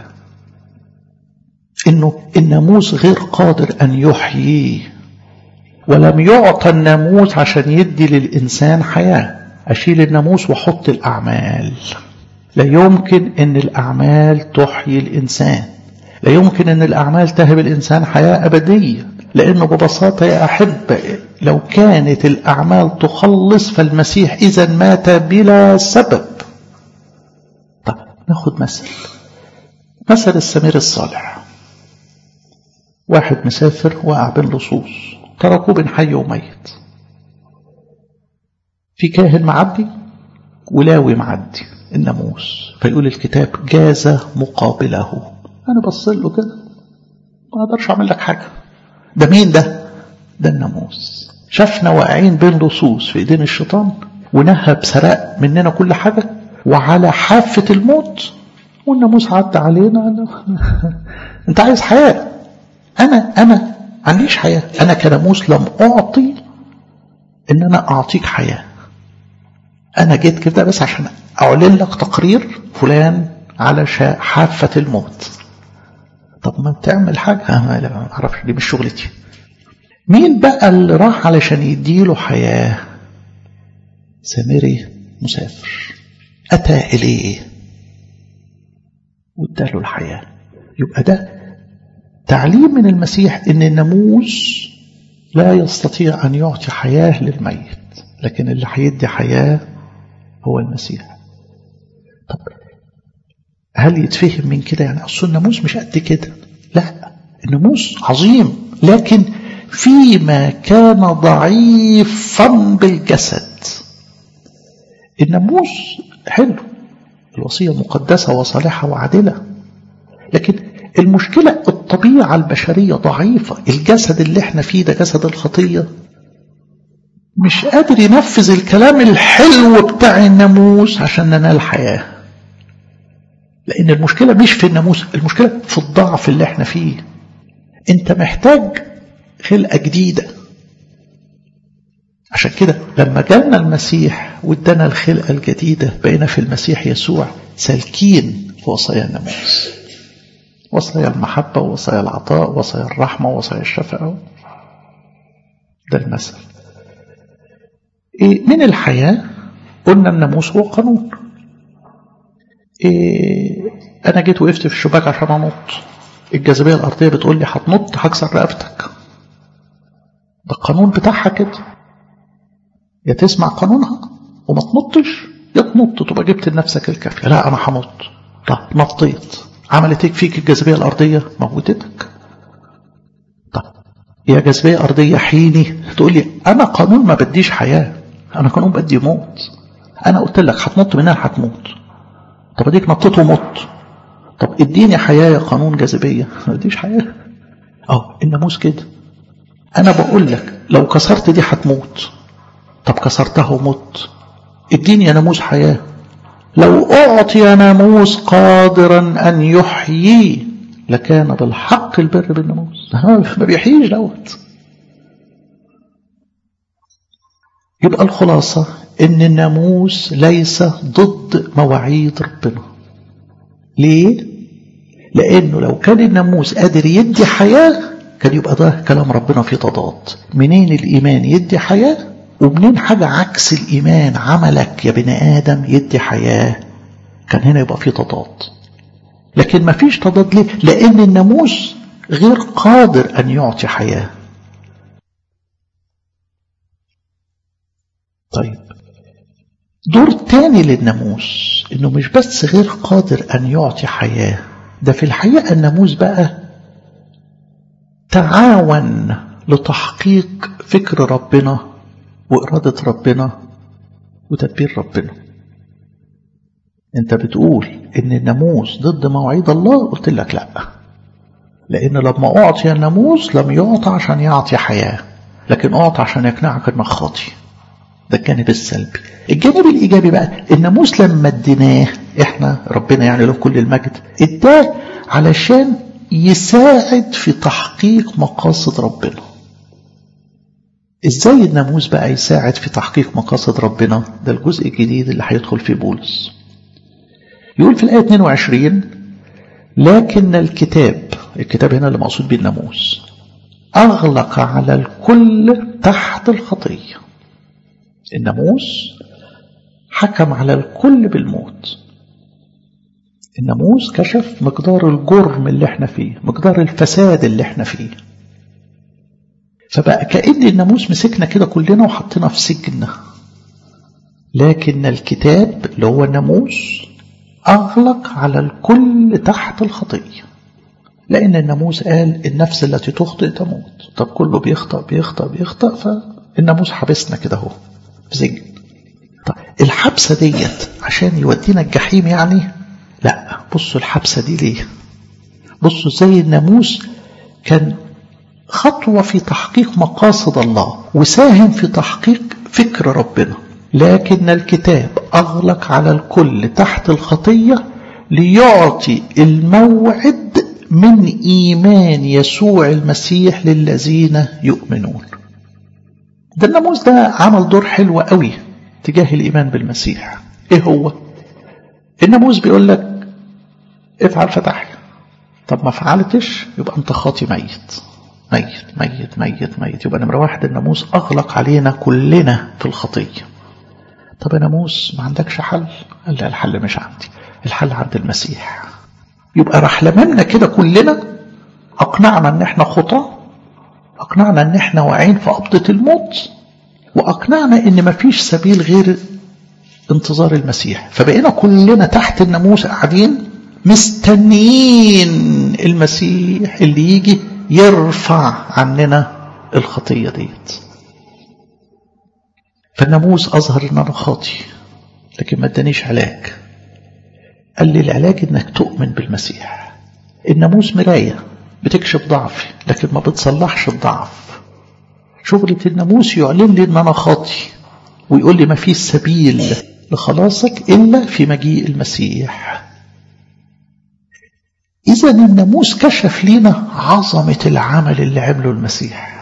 إنه الناموس غير قادر أن يحيي ولم يعطى الناموس عشان يدي للإنسان حياة أشيل الناموس وحط الأعمال لا يمكن أن الأعمال تحيي الإنسان لا يمكن أن الأعمال تهب الإنسان حياة أبدية لأنه ببساطة يا أحبة لو كانت الأعمال تخلص فالمسيح إذا مات بلا سبب طب ناخد مثل مثل السمير الصالح واحد مسافر وقع بين لصوص تركوه بين حي وميت في كاهن معدي ولاوي معدي الناموس فيقول الكتاب جاز مقابله انا بص له كده ما اقدرش اعمل لك حاجه ده مين ده ده الناموس شافنا واقعين بين لصوص في ايدين الشيطان ونهب سرق مننا كل حاجه وعلى حافه الموت والناموس عدى علينا انت عايز حياه انا انا عنديش حياه انا كناموس لم اعطي ان انا اعطيك حياه انا جيت كده بس عشان اعلن لك تقرير فلان على حافه الموت طب ما تعمل حاجه ما لا ما اعرفش دي مش شغلتي مين بقى اللي راح علشان يديله حياه سامري مسافر اتى اليه واداله الحياه يبقى ده تعليم من المسيح ان الناموس لا يستطيع ان يعطي حياه للميت لكن اللي هيدي حياه هو المسيح طب هل يتفهم من كده يعني اصل الناموس مش قد كده لا الناموس عظيم لكن فيما كان ضعيفا بالجسد الناموس حلو الوصيه مقدسه وصالحه وعادله لكن المشكله الطبيعه البشريه ضعيفه الجسد اللي احنا فيه ده جسد الخطيه مش قادر ينفذ الكلام الحلو بتاع الناموس عشان ننال حياة لأن المشكلة مش في الناموس المشكلة في الضعف اللي احنا فيه انت محتاج خلقة جديدة عشان كده لما جالنا المسيح وادانا الخلقة الجديدة بقينا في المسيح يسوع سالكين في وصايا الناموس وصايا المحبة ووصايا العطاء وصايا الرحمة ووصايا الشفاعة ده المثل إيه من الحياة قلنا الناموس هو قانون إيه أنا جيت وقفت في الشباك عشان أنط الجاذبية الأرضية بتقول لي هتنط هكسر رقبتك ده القانون بتاعها كده يا تسمع قانونها وما تنطش يا تنط تبقى جبت لنفسك الكافية لا أنا هنط طب نطيت عملت ايه فيك الجاذبية الأرضية موتتك طب يا جاذبية أرضية حيني تقول لي أنا قانون ما بديش حياة أنا قانون بدي موت أنا قلت لك هتنط منها هتموت طب أديك نطيت ومت طب اديني حياة يا قانون جاذبية ما بديش حياة أه الناموس كده أنا بقول لك لو كسرت دي هتموت طب كسرتها ومت اديني يا ناموس حياة لو أعطي ناموس قادرا أن يحيي لكان بالحق البر بالناموس ما بيحييش دوت يبقى الخلاصة إن الناموس ليس ضد مواعيد ربنا ليه؟ لأنه لو كان الناموس قادر يدي حياة كان يبقى ده كلام ربنا فيه تضاد منين الإيمان يدي حياة ومنين حاجة عكس الإيمان عملك يا بني آدم يدي حياة كان هنا يبقى فيه تضاد لكن ما فيش تضاد ليه لأن الناموس غير قادر أن يعطي حياة طيب دور تاني للناموس انه مش بس غير قادر ان يعطي حياة ده في الحقيقة الناموس بقى تعاون لتحقيق فكر ربنا وإرادة ربنا وتدبير ربنا انت بتقول ان الناموس ضد مواعيد الله قلت لك لا لان لما اعطي الناموس لم يعطى عشان يعطي حياة لكن اعطى عشان يقنعك انك خاطي ده الجانب السلبي الجانب الايجابي بقى الناموس لما اديناه احنا ربنا يعني له كل المجد اداه علشان يساعد في تحقيق مقاصد ربنا ازاي الناموس بقى يساعد في تحقيق مقاصد ربنا ده الجزء الجديد اللي هيدخل فيه بولس يقول في الآية 22 لكن الكتاب الكتاب هنا اللي مقصود به الناموس أغلق على الكل تحت الخطية الناموس حكم على الكل بالموت الناموس كشف مقدار الجرم اللي احنا فيه مقدار الفساد اللي احنا فيه فبقى كأن الناموس مسكنا كده كلنا وحطينا في سجن لكن الكتاب اللي هو الناموس أغلق على الكل تحت الخطية لأن الناموس قال النفس التي تخطئ تموت طب كله بيخطأ بيخطأ بيخطأ فالناموس حبسنا كده اهو في سجن طب الحبسة ديت عشان يودينا الجحيم يعني لا بصوا الحبسة دي ليه بصوا زي الناموس كان خطوة في تحقيق مقاصد الله وساهم في تحقيق فكر ربنا لكن الكتاب أغلق على الكل تحت الخطية ليعطي الموعد من إيمان يسوع المسيح للذين يؤمنون ده الناموس ده عمل دور حلو قوي تجاه الإيمان بالمسيح إيه هو الناموس بيقول لك افعل فتح طب ما فعلتش يبقى انت خاطي ميت ميت ميت ميت ميت يبقى نمرة واحد الناموس أغلق علينا كلنا في الخطية طب يا ناموس ما عندكش حل قال لا الحل مش عندي الحل عند المسيح يبقى راح لممنا كده كلنا أقنعنا ان احنا خطاة أقنعنا ان احنا واقعين في قبضة الموت وأقنعنا ان مفيش سبيل غير انتظار المسيح فبقينا كلنا تحت الناموس قاعدين مستنيين المسيح اللي يجي يرفع عننا الخطية ديت فالناموس أظهر إن أنا خاطي لكن ما ادانيش علاج قال لي العلاج إنك تؤمن بالمسيح الناموس مراية بتكشف ضعفي لكن ما بتصلحش الضعف شغلة الناموس يعلن لي إن أنا خاطي ويقول لي ما فيش سبيل لخلاصك إلا في مجيء المسيح إذا الناموس كشف لنا عظمة العمل اللي عمله المسيح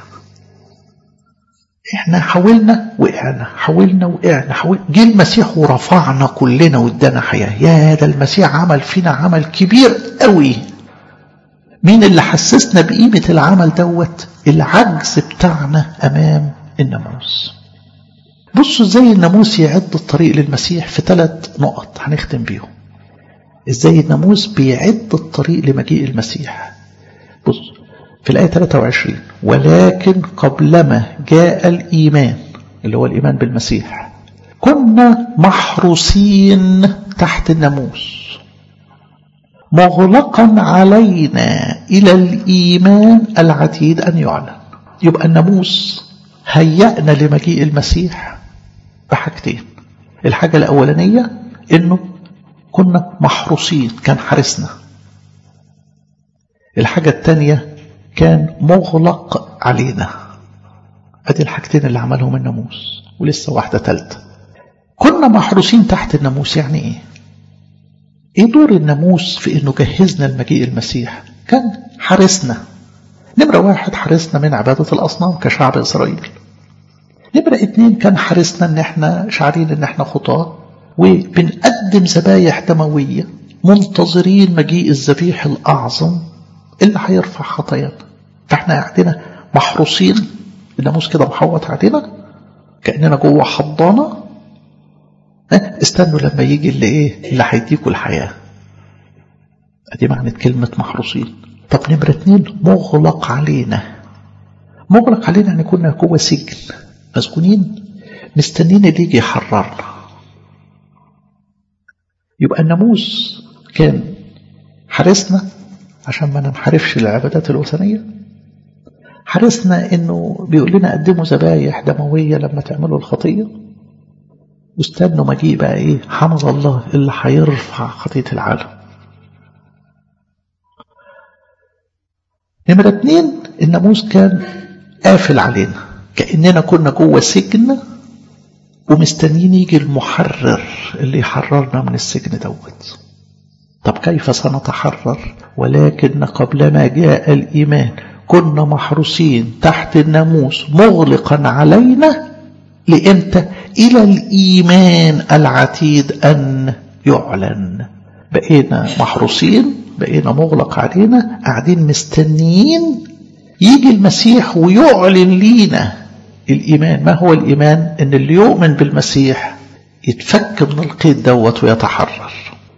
احنا حاولنا وقعنا حاولنا وقعنا حاول جه المسيح ورفعنا كلنا وادانا حياة يا ده المسيح عمل فينا عمل كبير قوي مين اللي حسسنا بقيمة العمل دوت العجز بتاعنا أمام الناموس بصوا ازاي الناموس يعد الطريق للمسيح في ثلاث نقط هنختم بيهم ازاي الناموس بيعد الطريق لمجيء المسيح بص في الآية 23 ولكن قبلما جاء الإيمان اللي هو الإيمان بالمسيح كنا محروسين تحت الناموس مغلقا علينا إلى الإيمان العتيد أن يعلن يبقى الناموس هيأنا لمجيء المسيح بحاجتين الحاجة الأولانية إنه كنا محروسين كان حارسنا الحاجة الثانية كان مغلق علينا ادي الحاجتين اللي عملهم الناموس ولسه واحدة ثالثة كنا محروسين تحت الناموس يعني ايه ايه دور الناموس في انه جهزنا لمجيء المسيح كان حارسنا نمرة واحد حارسنا من عبادة الأصنام كشعب إسرائيل نمرة اتنين كان حارسنا ان احنا شعرين ان احنا خطاه وبنقدم ذبايح دموية منتظرين مجيء الذبيح الأعظم اللي هيرفع خطايانا فاحنا قاعدين محروسين الناموس كده محوط علينا كأننا جوه حضانة استنوا لما يجي اللي ايه اللي هيديكوا الحياة ادي معنى كلمة محروسين طب نمرة اتنين مغلق علينا مغلق علينا ان كنا جوه سجن مسجونين مستنين اللي يجي يحررنا يبقى الناموس كان حارسنا عشان ما ننحرفش للعبادات الوثنية حارسنا انه بيقول لنا قدموا ذبايح دموية لما تعملوا الخطية واستنوا مجيء بقى ايه حمد الله اللي هيرفع خطية العالم نمرة اتنين الناموس كان قافل علينا كأننا كنا جوه سجن ومستنيين يجي المحرر اللي يحررنا من السجن دوت طب كيف سنتحرر ولكن قبلما جاء الإيمان كنا محروسين تحت الناموس مغلقا علينا لإمتى إلى الإيمان العتيد أن يعلن بقينا محروسين بقينا مغلق علينا قاعدين مستنيين يجي المسيح ويعلن لينا الإيمان ما هو الإيمان إن اللي يؤمن بالمسيح يتفك من القيد دوت ويتحرر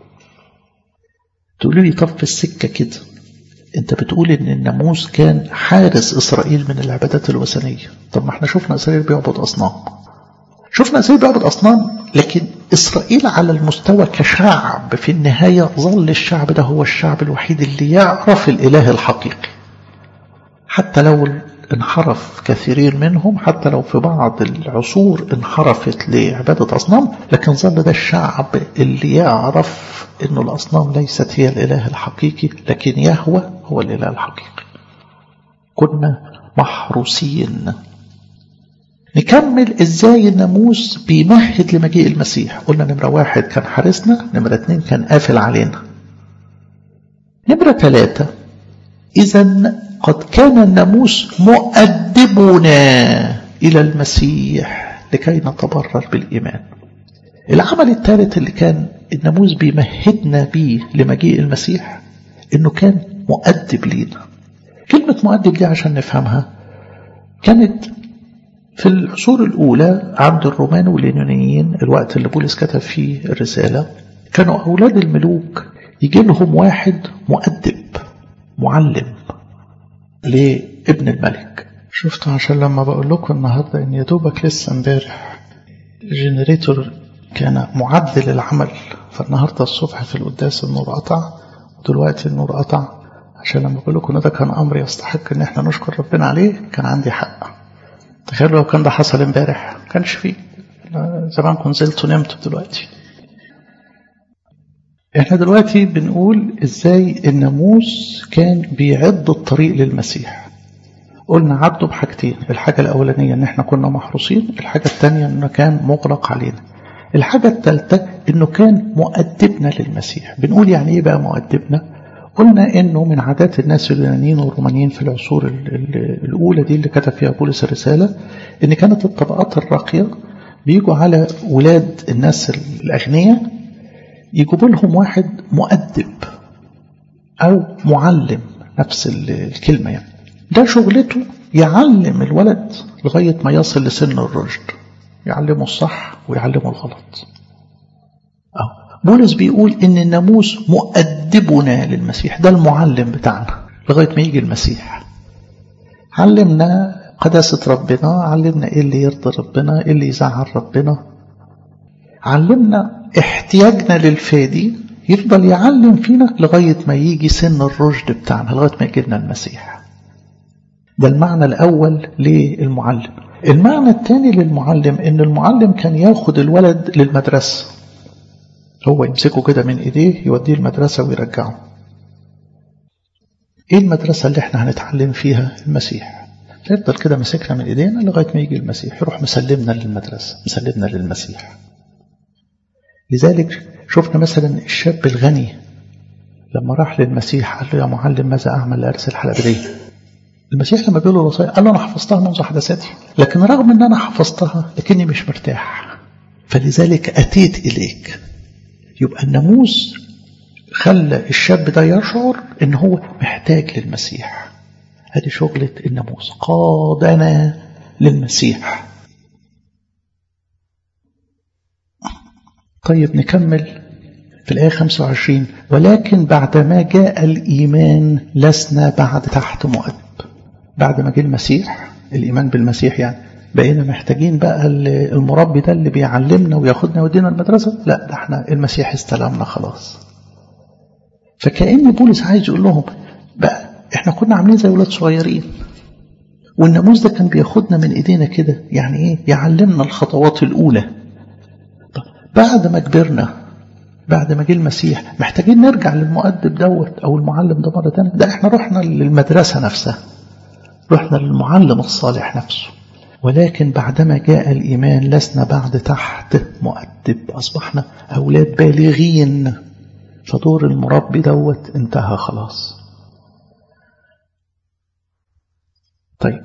تقولوا لي طب في السكة كده انت بتقول ان الناموس كان حارس اسرائيل من العبادات الوثنية طب ما احنا شفنا اسرائيل بيعبد اصنام شفنا اسرائيل بيعبد اصنام لكن اسرائيل على المستوى كشعب في النهاية ظل الشعب ده هو الشعب الوحيد اللي يعرف الاله الحقيقي حتى لو انحرف كثيرين منهم حتى لو في بعض العصور انحرفت لعبادة أصنام لكن ظل ده الشعب اللي يعرف أن الأصنام ليست هي الإله الحقيقي لكن يهوى هو الإله الحقيقي كنا محروسين نكمل ازاي الناموس بيمهد لمجيء المسيح قلنا نمرة واحد كان حارسنا نمرة اتنين كان قافل علينا نمرة ثلاثة إذا قد كان الناموس مؤدبنا إلى المسيح لكي نتبرر بالإيمان العمل الثالث اللي كان الناموس بيمهدنا به لمجيء المسيح إنه كان مؤدب لينا كلمة مؤدب دي عشان نفهمها كانت في العصور الأولى عند الرومان واليونانيين الوقت اللي بولس كتب فيه الرسالة كانوا أولاد الملوك يجي لهم واحد مؤدب معلم لابن الملك شفتوا عشان لما بقول لكم النهاردة ان يدوبك لسه امبارح الجنريتور كان معدل العمل فالنهاردة الصبح في القداس النور قطع ودلوقتي النور قطع عشان لما بقول لكم ده كان امر يستحق ان احنا نشكر ربنا عليه كان عندي حق تخيلوا لو كان ده حصل امبارح ما كانش فيه زمان كنت نزلت ونمت دلوقتي احنا دلوقتي بنقول ازاي الناموس كان بيعد الطريق للمسيح قلنا عدوا بحاجتين الحاجة الأولانية ان احنا كنا محروسين الحاجة الثانية انه كان مغلق علينا الحاجة الثالثة انه كان مؤدبنا للمسيح بنقول يعني ايه بقى مؤدبنا قلنا انه من عادات الناس اليونانيين والرومانيين في العصور الاولى دي اللي كتب فيها بولس الرسالة ان كانت الطبقات الراقية بيجوا على ولاد الناس الاغنياء يجيبوا لهم واحد مؤدب أو معلم نفس الكلمة يعني ده شغلته يعلم الولد لغاية ما يصل لسن الرشد يعلمه الصح ويعلمه الغلط أو بولس بيقول إن الناموس مؤدبنا للمسيح ده المعلم بتاعنا لغاية ما يجي المسيح علمنا قداسة ربنا علمنا إيه اللي يرضي ربنا إيه اللي يزعل ربنا علمنا احتياجنا للفادي يفضل يعلم فينا لغاية ما يجي سن الرشد بتاعنا لغاية ما يجي لنا المسيح ده المعنى الأول للمعلم المعنى الثاني للمعلم إن المعلم كان ياخد الولد للمدرسة هو يمسكه كده من إيديه يوديه المدرسة ويرجعه إيه المدرسة اللي احنا هنتعلم فيها المسيح فيفضل كده مسكنا من إيدينا لغاية ما يجي المسيح يروح مسلمنا للمدرسة مسلمنا للمسيح لذلك شفنا مثلا الشاب الغني لما راح للمسيح قال له يا معلم ماذا أعمل لأرث الحلقة دي المسيح لما بيقول له الوصايا قال له أنا حفظتها منذ حدثاتي لكن رغم أن أنا حفظتها لكني مش مرتاح فلذلك أتيت إليك يبقى الناموس خلى الشاب ده يشعر ان هو محتاج للمسيح هذه شغلة الناموس قادنا للمسيح طيب نكمل في الآية 25 ولكن بعدما جاء الإيمان لسنا بعد تحت مؤدب بعد ما جه المسيح الإيمان بالمسيح يعني بقينا محتاجين بقى المربي ده اللي بيعلمنا وياخدنا يودينا المدرسة لا ده احنا المسيح استلمنا خلاص فكأن بولس عايز يقول لهم بقى احنا كنا عاملين زي ولاد صغيرين والناموس ده كان بياخدنا من ايدينا كده يعني ايه يعلمنا الخطوات الاولى بعد ما كبرنا بعد ما جه المسيح محتاجين نرجع للمؤدب دوت او المعلم ده مره ثانيه ده احنا رحنا للمدرسه نفسها رحنا للمعلم الصالح نفسه ولكن بعدما جاء الإيمان لسنا بعد تحت مؤدب أصبحنا أولاد بالغين فدور المربي دوت انتهى خلاص طيب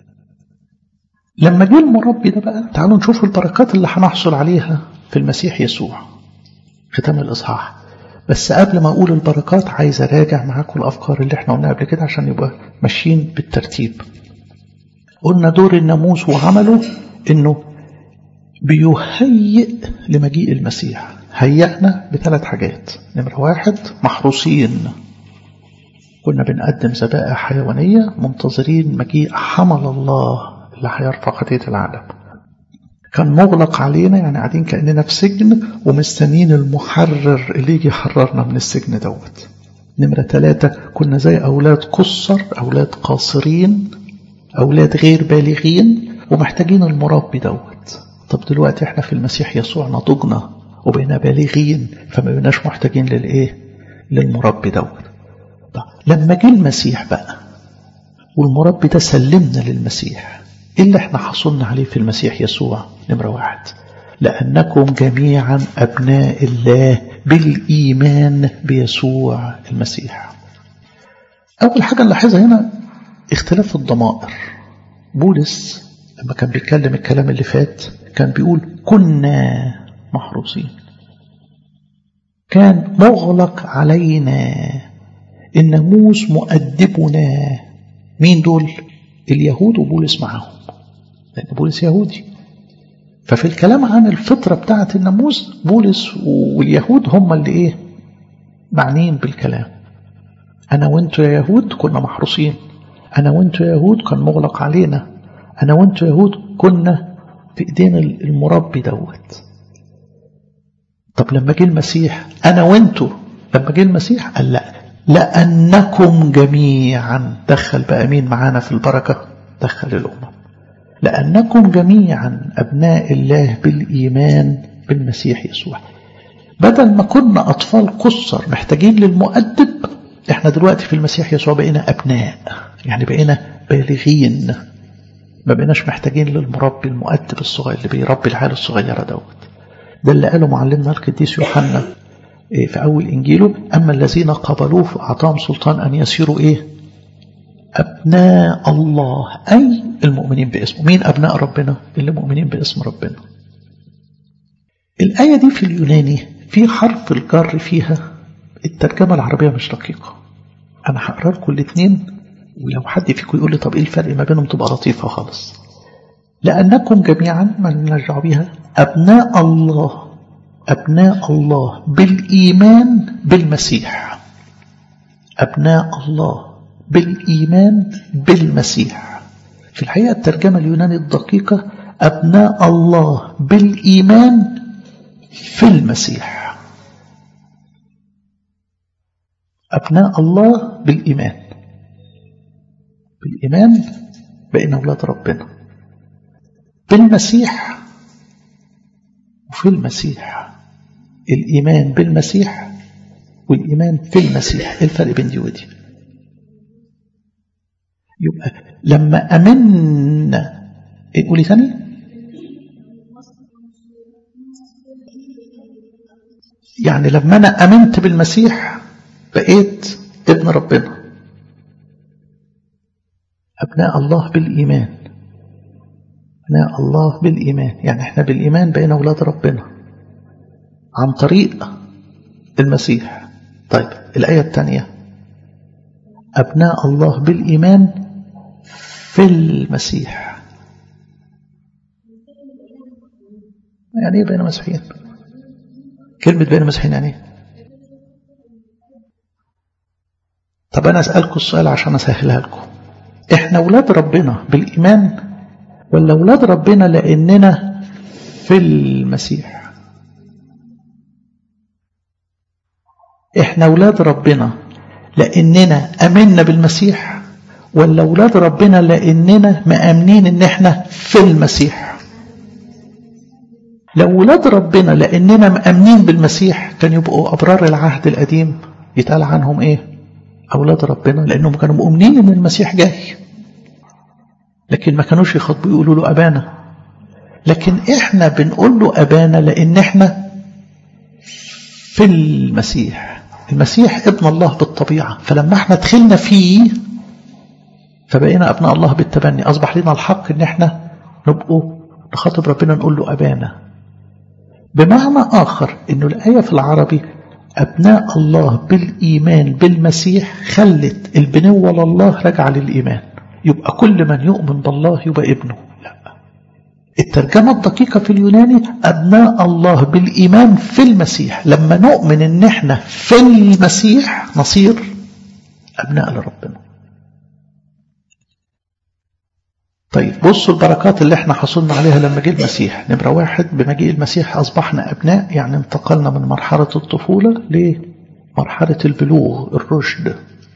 لما جه المربي ده بقى تعالوا نشوف البركات اللي هنحصل عليها في المسيح يسوع ختام الإصحاح بس قبل ما أقول البركات عايز أراجع معاكم الأفكار اللي احنا قلناها قبل كده عشان يبقى ماشيين بالترتيب قلنا دور الناموس وعمله إنه بيهيئ لمجيء المسيح هيئنا بثلاث حاجات نمرة واحد محروسين كنا بنقدم ذبائح حيوانية منتظرين مجيء حمل الله اللي هيرفع خطية العالم كان مغلق علينا يعني قاعدين كأننا في سجن ومستنيين المحرر اللي يجي يحررنا من السجن دوت نمرة ثلاثة كنا زي أولاد قصر أولاد قاصرين أولاد غير بالغين ومحتاجين المربي دوت طب دلوقتي احنا في المسيح يسوع نضجنا وبقينا بالغين فما بقيناش محتاجين للايه للمربي دوت لما جه المسيح بقى والمربي ده سلمنا للمسيح ايه اللي احنا حصلنا عليه في المسيح يسوع نمرة واحد لأنكم جميعا أبناء الله بالإيمان بيسوع المسيح أول حاجة نلاحظها هنا اختلاف الضمائر بولس لما كان بيتكلم الكلام اللي فات كان بيقول كنا محروسين كان مغلق علينا الناموس مؤدبنا مين دول اليهود وبولس معاهم لأن بولس يهودي ففي الكلام عن الفطرة بتاعة الناموس بولس واليهود هم اللي ايه معنيين بالكلام أنا وانتوا يا يهود كنا محروسين أنا وانتوا يا يهود كان مغلق علينا أنا وانتوا يهود كنا في إيدينا المربي دوت طب لما جه المسيح أنا وانتوا لما جه المسيح قال لا لأنكم جميعا دخل بقى مين معانا في البركة دخل الأمم لأنكم جميعا أبناء الله بالإيمان بالمسيح يسوع بدل ما كنا أطفال قصر محتاجين للمؤدب احنا دلوقتي في المسيح يسوع بقينا أبناء يعني بقينا بالغين ما بقيناش محتاجين للمربي المؤدب الصغير اللي بيربي العيال الصغيرة دوت ده اللي قاله معلمنا القديس يوحنا في أول إنجيله أما الذين قبلوه فأعطاهم سلطان أن يسيروا إيه أبناء الله أي المؤمنين باسمه مين أبناء ربنا اللي مؤمنين باسم ربنا الآية دي في اليوناني في حرف الجر فيها الترجمة العربية مش دقيقة أنا هقرا لكم الاثنين ولو حد فيكم يقول لي طب إيه الفرق ما بينهم تبقى لطيفة خالص لأنكم جميعا ما نرجع بيها أبناء الله أبناء الله بالإيمان بالمسيح أبناء الله بالإيمان بالمسيح في الحقيقة الترجمة اليوناني الدقيقة أبناء الله بالإيمان في المسيح أبناء الله بالإيمان بالإيمان بين أولاد ربنا بالمسيح وفي المسيح الإيمان بالمسيح والإيمان في المسيح إيه الفرق بين دي ودي يبقى لما أمنا قولي ثاني يعني لما أنا أمنت بالمسيح بقيت ابن ربنا أبناء الله بالإيمان أبناء الله بالإيمان يعني إحنا بالإيمان بين أولاد ربنا عن طريق المسيح طيب الآية الثانية أبناء الله بالإيمان في المسيح يعني إيه بين مسيحيين كلمة بين مسيحيين يعني إيه طب أنا أسألكم السؤال عشان أسهلها لكم إحنا أولاد ربنا بالإيمان ولا أولاد ربنا لأننا في المسيح إحنا أولاد ربنا لأننا أمنا بالمسيح ولا أولاد ربنا لأننا مأمنين إن إحنا في المسيح لو أولاد ربنا لأننا مأمنين بالمسيح كان يبقوا أبرار العهد القديم يتقال عنهم إيه أولاد ربنا لأنهم كانوا مؤمنين إن المسيح جاي لكن ما كانوش يخاطبوا يقولوا له أبانا لكن إحنا بنقول له أبانا لأن إحنا في المسيح المسيح ابن الله بالطبيعة فلما احنا دخلنا فيه فبقينا أبناء الله بالتبني أصبح لنا الحق إن احنا نبقوا نخاطب ربنا نقول له أبانا بمعنى آخر إنه الآية في العربي أبناء الله بالإيمان بالمسيح خلت البنوة لله رجع للإيمان يبقى كل من يؤمن بالله يبقى ابنه لا الترجمة الدقيقة في اليوناني أبناء الله بالإيمان في المسيح لما نؤمن إن احنا في المسيح نصير أبناء لربنا طيب بصوا البركات اللي احنا حصلنا عليها لما جه المسيح نمرة واحد بمجيء المسيح أصبحنا أبناء يعني انتقلنا من مرحلة الطفولة لمرحلة البلوغ الرشد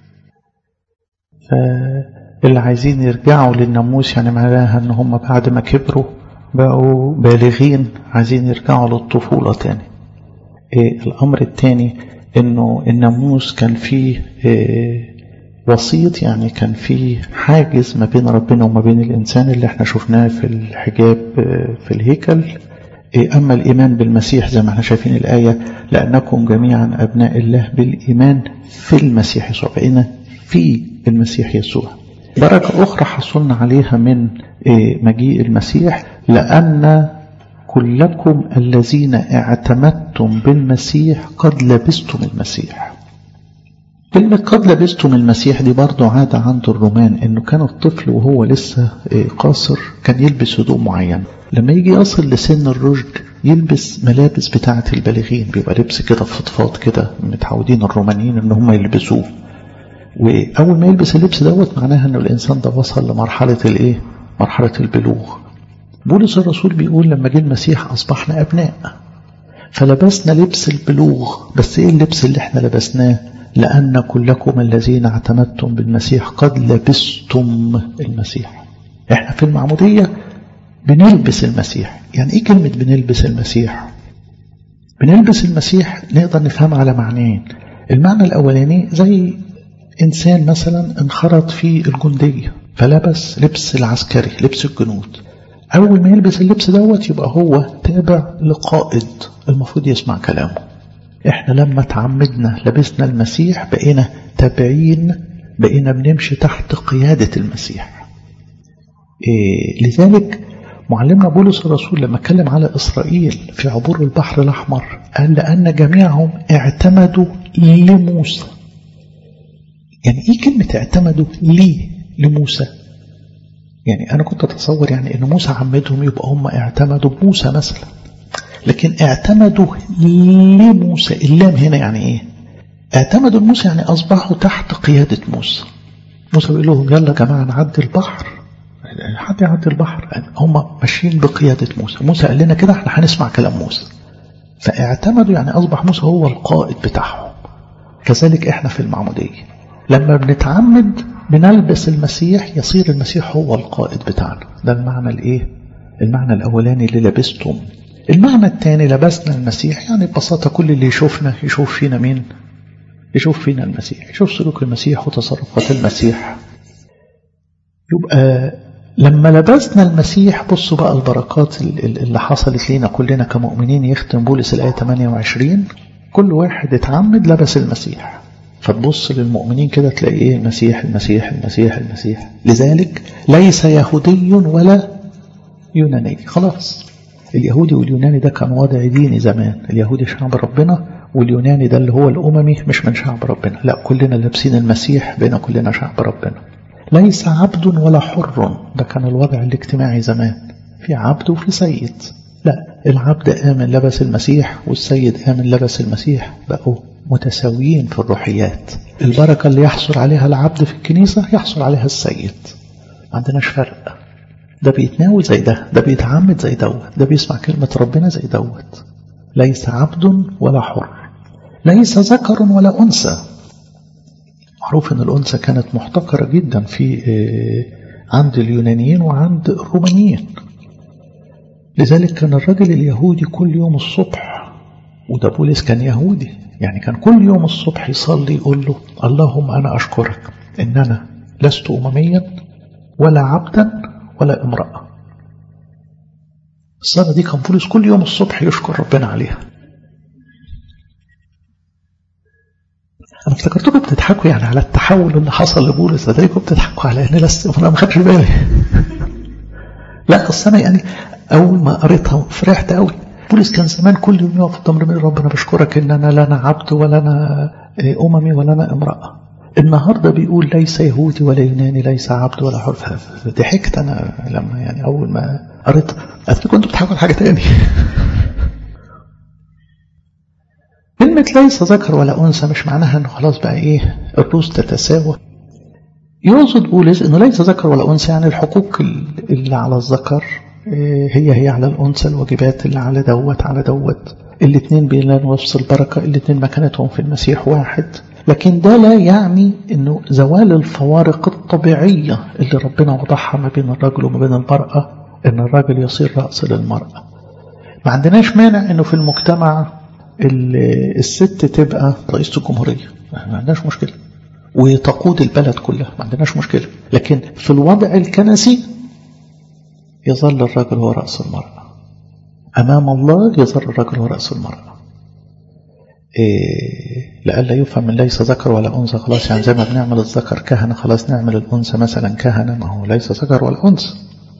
فاللي عايزين يرجعوا للناموس يعني معناها ان هم بعد ما كبروا بقوا بالغين عايزين يرجعوا للطفولة تاني إيه الأمر التاني انه الناموس كان فيه إيه وسيط يعني كان في حاجز ما بين ربنا وما بين الإنسان اللي احنا شفناه في الحجاب في الهيكل أما الإيمان بالمسيح زي ما احنا شايفين الآية لأنكم جميعا أبناء الله بالإيمان في المسيح يسوع بقينا في المسيح يسوع بركة أخرى حصلنا عليها من مجيء المسيح لأن كلكم الذين اعتمدتم بالمسيح قد لبستم المسيح كلمة قد لبستم المسيح دي برضو عادة عند الرومان انه كان الطفل وهو لسه قاصر كان يلبس هدوم معينة لما يجي يصل لسن الرشد يلبس ملابس بتاعة البالغين بيبقى لبس كده فضفاض كده متعودين الرومانيين ان هم يلبسوه واول ما يلبس اللبس دوت معناها انه الانسان ده وصل لمرحلة الايه مرحلة البلوغ بولس الرسول بيقول لما جه المسيح اصبحنا ابناء فلبسنا لبس البلوغ بس ايه اللبس اللي احنا لبسناه لأن كلكم الذين اعتمدتم بالمسيح قد لبستم المسيح احنا في المعمودية بنلبس المسيح يعني ايه كلمة بنلبس المسيح بنلبس المسيح نقدر نفهم على معنيين المعنى الأولاني زي إنسان مثلا انخرط في الجندية فلبس لبس العسكري لبس الجنود أول ما يلبس اللبس دوت يبقى هو تابع لقائد المفروض يسمع كلامه احنا لما تعمدنا لبسنا المسيح بقينا تابعين بقينا بنمشي تحت قيادة المسيح إيه لذلك معلمنا بولس الرسول لما اتكلم على إسرائيل في عبور البحر الأحمر قال لأن جميعهم اعتمدوا لموسى يعني ايه كلمة اعتمدوا ليه لموسى يعني أنا كنت أتصور يعني أن موسى عمدهم يبقى هم اعتمدوا بموسى مثلا لكن اعتمدوا لموسى اللام هنا يعني ايه اعتمدوا لموسى يعني اصبحوا تحت قيادة موسى موسى بيقول لهم يلا يا جماعة نعدي البحر حد يعدي البحر هم ماشيين بقيادة موسى موسى قال لنا كده احنا هنسمع كلام موسى فاعتمدوا يعني اصبح موسى هو القائد بتاعهم كذلك احنا في المعمودية لما بنتعمد بنلبس المسيح يصير المسيح هو القائد بتاعنا ده المعنى الايه المعنى الاولاني اللي لبستم المعنى الثاني لبسنا المسيح يعني ببساطة كل اللي يشوفنا يشوف فينا مين يشوف فينا المسيح يشوف سلوك المسيح وتصرفات المسيح يبقى لما لبسنا المسيح بصوا بقى البركات اللي حصلت لينا كلنا كمؤمنين يختم بولس الآية 28 كل واحد اتعمد لبس المسيح فتبص للمؤمنين كده تلاقي ايه المسيح المسيح المسيح المسيح لذلك ليس يهودي ولا يوناني خلاص اليهودي واليوناني ده كان وضع ديني زمان اليهودي شعب ربنا واليوناني ده اللي هو الأممي مش من شعب ربنا لا كلنا لابسين المسيح بين كلنا شعب ربنا ليس عبد ولا حر ده كان الوضع الاجتماعي زمان في عبد وفي سيد لا العبد آمن لبس المسيح والسيد آمن لبس المسيح بقوا متساويين في الروحيات البركة اللي يحصل عليها العبد في الكنيسة يحصل عليها السيد ما عندناش فرق ده بيتناول زي ده ده بيتعمد زي دوت ده بيسمع كلمة ربنا زي دوت ليس عبد ولا حر ليس ذكر ولا أنثى معروف أن الأنثى كانت محتقرة جدا في عند اليونانيين وعند الرومانيين لذلك كان الرجل اليهودي كل يوم الصبح وده بولس كان يهودي يعني كان كل يوم الصبح يصلي يقول له اللهم أنا أشكرك إن أنا لست أمميا ولا عبدا ولا امرأة الصلاة دي كان بولس كل يوم الصبح يشكر ربنا عليها انا افتكرتكم بتضحكوا يعني على التحول اللي حصل لبولس ادريكم بتضحكوا على ان لست انا ما خدش بالي لا اصل انا يعني اول ما قريتها فرحت قوي بولس كان زمان كل يوم يقف قدام ربنا ربنا بشكرك ان انا لا انا عبد ولا انا اممي ولا انا امراه النهارده بيقول ليس يهودي ولا يوناني ليس عبد ولا حر ضحكت انا لما يعني اول ما قريت قلت كنتوا بتضحكوا على حاجه تاني كلمة ليس ذكر ولا أنثى مش معناها إنه خلاص بقى إيه الروس تتساوى يقصد بولس إنه ليس ذكر ولا أنثى يعني الحقوق اللي على الذكر هي هي على الأنثى الواجبات اللي على دوت على دوت الاثنين بينالوا نفس البركة الاثنين مكانتهم في المسيح واحد لكن ده لا يعني انه زوال الفوارق الطبيعية اللي ربنا وضعها ما بين الرجل وما بين المرأة ان الرجل يصير رأس للمرأة ما عندناش مانع انه في المجتمع الست تبقى رئيسة الجمهورية ما عندناش مشكلة وتقود البلد كلها ما عندناش مشكلة لكن في الوضع الكنسي يظل الرجل هو رأس المرأة أمام الله يظل الرجل هو رأس المرأة إيه لألا يفهم من ليس ذكر ولا أنثى خلاص يعني زي ما بنعمل الذكر كهنة خلاص نعمل الأنثى مثلا كهنة ما هو ليس ذكر ولا أنثى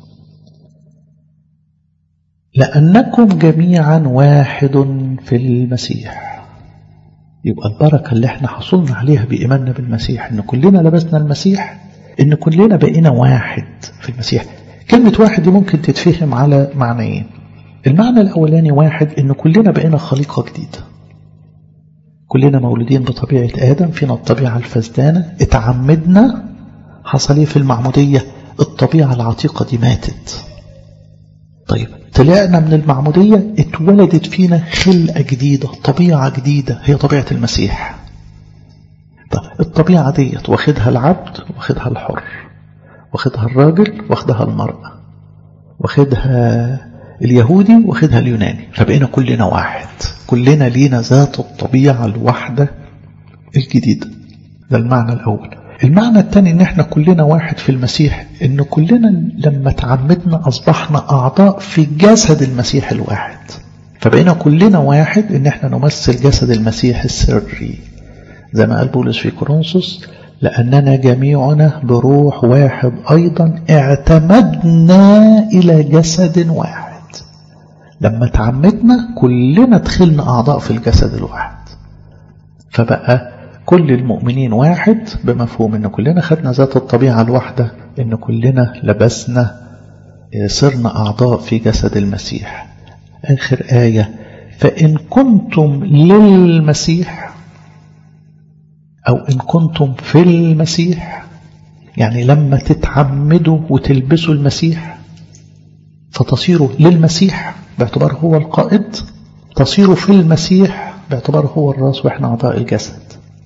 لأنكم جميعا واحد في المسيح يبقى البركة اللي احنا حصلنا عليها بإيماننا بالمسيح إن كلنا لبسنا المسيح إن كلنا بقينا واحد في المسيح كلمة واحد دي ممكن تتفهم على معنيين المعنى الأولاني واحد إن كلنا بقينا خليقة جديدة كلنا مولودين بطبيعة آدم فينا الطبيعة الفسدانة اتعمدنا حصل ايه في المعمودية الطبيعة العتيقة دي ماتت طيب طلعنا من المعمودية اتولدت فينا خلقة جديدة طبيعة جديدة هي طبيعة المسيح طيب الطبيعة ديت واخدها العبد واخدها الحر واخدها الراجل واخدها المرأة واخدها اليهودي واخدها اليوناني فبقينا كلنا واحد كلنا لينا ذات الطبيعة الواحدة الجديدة ده المعنى الأول المعنى الثاني ان احنا كلنا واحد في المسيح ان كلنا لما تعمدنا اصبحنا اعضاء في جسد المسيح الواحد فبقينا كلنا واحد ان احنا نمثل جسد المسيح السري زي ما قال بولس في كورنثوس لأننا جميعنا بروح واحد أيضا اعتمدنا إلى جسد واحد لما تعمدنا كلنا دخلنا أعضاء في الجسد الواحد فبقى كل المؤمنين واحد بمفهوم ان كلنا خدنا ذات الطبيعة الواحدة ان كلنا لبسنا صرنا أعضاء في جسد المسيح آخر آية فإن كنتم للمسيح أو إن كنتم في المسيح يعني لما تتعمدوا وتلبسوا المسيح فتصيروا للمسيح باعتبار هو القائد تصيروا في المسيح باعتبار هو الراس وإحنا أعضاء الجسد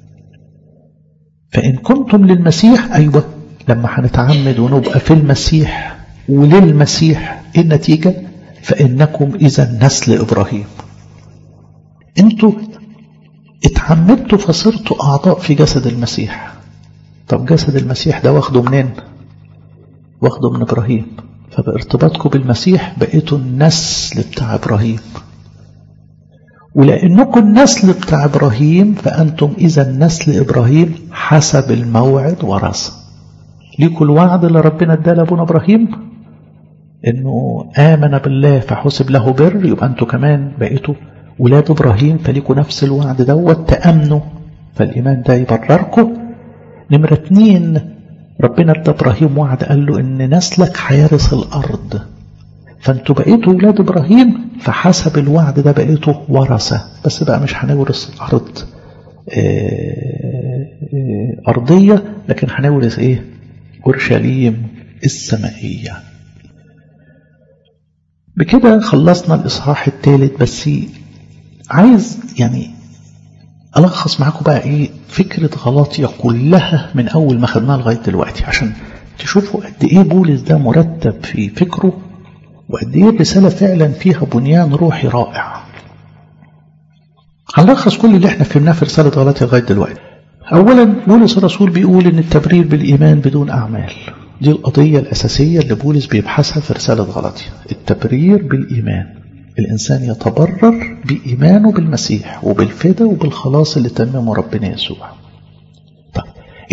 فإن كنتم للمسيح أيوة لما هنتعمد ونبقى في المسيح وللمسيح إيه النتيجة فإنكم إذا نسل إبراهيم أنتوا اتعمدتوا فصرتوا أعضاء في جسد المسيح طب جسد المسيح ده واخده منين واخده من إبراهيم فبارتباطكم بالمسيح بقيتوا النسل بتاع إبراهيم ولأنكم النسل بتاع إبراهيم فأنتم إذا نسل إبراهيم حسب الموعد ورثة ليكوا الوعد اللي ربنا اداه لأبونا إبراهيم إنه آمن بالله فحسب له بر يبقى أنتوا كمان بقيتوا ولاد إبراهيم فليكوا نفس الوعد دوت تأمنوا فالإيمان ده يبرركم نمرة اتنين ربنا ادى إبراهيم وعد قال له إن نسلك هيرث الأرض فانتوا بقيتوا ولاد إبراهيم فحسب الوعد ده بقيتوا ورثة بس بقى مش هنورث أرض أرضية لكن هنورث إيه أورشليم السمائية بكده خلصنا الإصحاح الثالث بس عايز يعني ألخص معاكم بقى إيه فكرة غلاطية كلها من أول ما خدناها لغاية دلوقتي عشان تشوفوا قد إيه بولس ده مرتب في فكره وقد إيه الرسالة فعلا فيها بنيان روحي رائع هنلخص كل اللي احنا فهمناه في رسالة غلاطية لغاية دلوقتي أولا بولس الرسول بيقول إن التبرير بالإيمان بدون أعمال دي القضية الأساسية اللي بولس بيبحثها في رسالة غلاطية التبرير بالإيمان الإنسان يتبرر بإيمانه بالمسيح وبالفدا وبالخلاص اللي تممه ربنا يسوع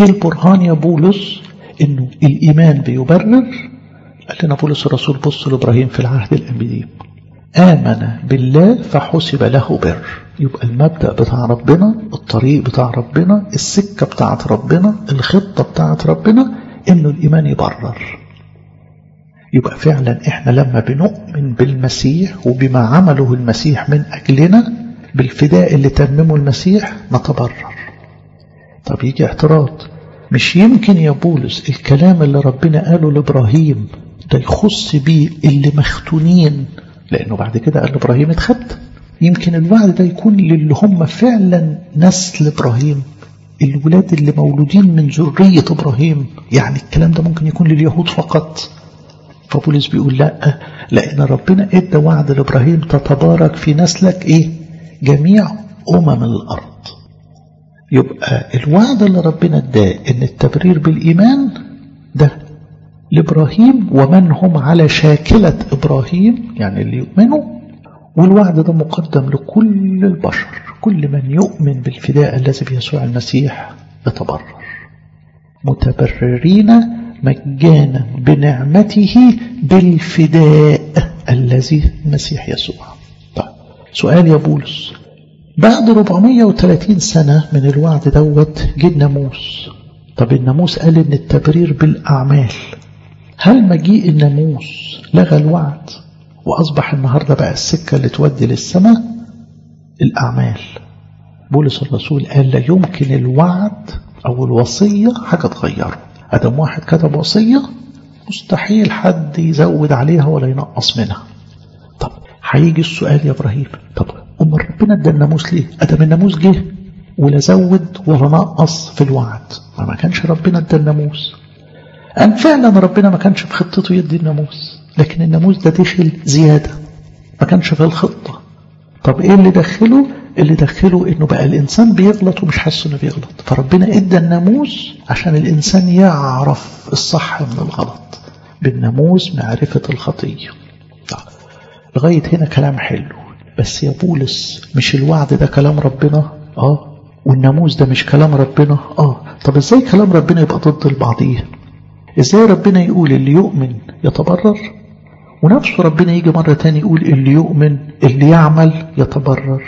ايه البرهان يا بولس انه الايمان بيبرر قال لنا بولس الرسول بص لابراهيم في العهد القديم امن بالله فحسب له بر يبقى المبدا بتاع ربنا الطريق بتاع ربنا السكه بتاعت ربنا الخطه بتاعت ربنا انه الايمان يبرر يبقى فعلا احنا لما بنؤمن بالمسيح وبما عمله المسيح من اجلنا بالفداء اللي تممه المسيح نتبرر طب يجي اعتراض مش يمكن يا بولس الكلام اللي ربنا قاله لابراهيم ده يخص بيه اللي مختونين لانه بعد كده قال لابراهيم اتخد يمكن الوعد ده يكون للي هم فعلا نسل ابراهيم الولاد اللي مولودين من ذرية ابراهيم يعني الكلام ده ممكن يكون لليهود فقط فبولس بيقول لا لان ربنا ادى وعد لابراهيم تتبارك في نسلك ايه جميع امم الارض يبقى الوعد اللي ربنا اداه ان التبرير بالايمان ده لابراهيم ومن هم على شاكله ابراهيم يعني اللي يؤمنوا والوعد ده مقدم لكل البشر كل من يؤمن بالفداء الذي بيسوع المسيح يتبرر متبررين مجانا بنعمته بالفداء الذي المسيح يسوع طيب سؤال يا بولس بعد 430 سنة من الوعد دوت جه الناموس طب الناموس قال ان التبرير بالأعمال هل مجيء الناموس لغى الوعد وأصبح النهاردة بقى السكة اللي تودي للسماء الأعمال بولس الرسول قال لا يمكن الوعد أو الوصية حاجة تغيره أدم واحد كتب وصية مستحيل حد يزود عليها ولا ينقص منها طب هيجي السؤال يا إبراهيم طب أمال ربنا ادى الناموس ليه أدم الناموس جه ولا زود ولا نقص في الوعد ما كانش ربنا ادى الناموس أن فعلا ربنا ما كانش في خطته يدي الناموس لكن الناموس ده دخل زيادة ما كانش في الخطة طب ايه اللي دخله اللي دخله انه بقى الانسان بيغلط ومش حاسس انه بيغلط فربنا ادى الناموس عشان الانسان يعرف الصح من الغلط بالناموس معرفة الخطية طب. لغاية هنا كلام حلو بس يا بولس مش الوعد ده كلام ربنا اه والناموس ده مش كلام ربنا اه طب ازاي كلام ربنا يبقى ضد البعضيه ازاي ربنا يقول اللي يؤمن يتبرر ونفسه ربنا يجي مرة تاني يقول اللي يؤمن اللي يعمل يتبرر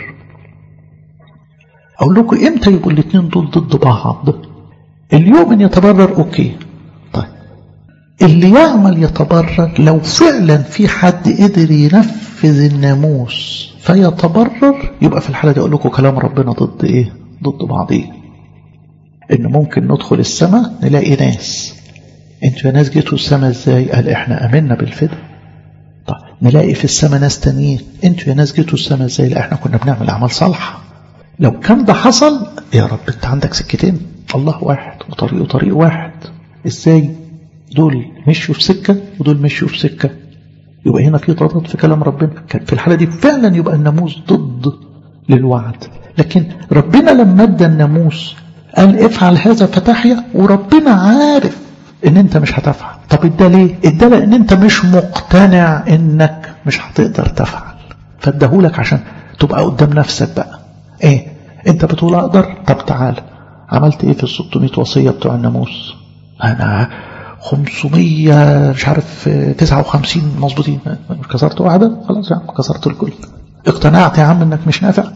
أقول لكم إمتى يبقوا الاثنين دول ضد بعض اللي يؤمن يتبرر أوكي طيب اللي يعمل يتبرر لو فعلا في حد قدر ينفذ الناموس فيتبرر يبقى في الحالة دي أقول لكم كلام ربنا ضد إيه ضد بعضيه إن ممكن ندخل السماء نلاقي ناس انتوا يا ناس جيتوا السماء ازاي قال احنا امنا بالفدا طيب نلاقي في السماء ناس تانيين انتوا يا ناس جيتوا السماء ازاي لا احنا كنا بنعمل اعمال صالحه لو كان ده حصل يا رب انت عندك سكتين الله واحد وطريقه طريق واحد ازاي دول مشوا في سكه ودول مشوا في سكه يبقى هنا في تضاد في كلام ربنا كان في الحاله دي فعلا يبقى الناموس ضد للوعد لكن ربنا لما ادى الناموس قال افعل هذا فتحيا وربنا عارف ان انت مش هتفعل طب ادى ليه ادى لان انت مش مقتنع انك مش هتقدر تفعل فاداهولك عشان تبقى قدام نفسك بقى ايه انت بتقول اقدر طب تعال عملت ايه في ال 600 وصيه بتوع الناموس انا 500 مش عارف 59 مظبوطين كسرت واحده خلاص يا عم كسرت الكل اقتنعت يا عم انك مش نافع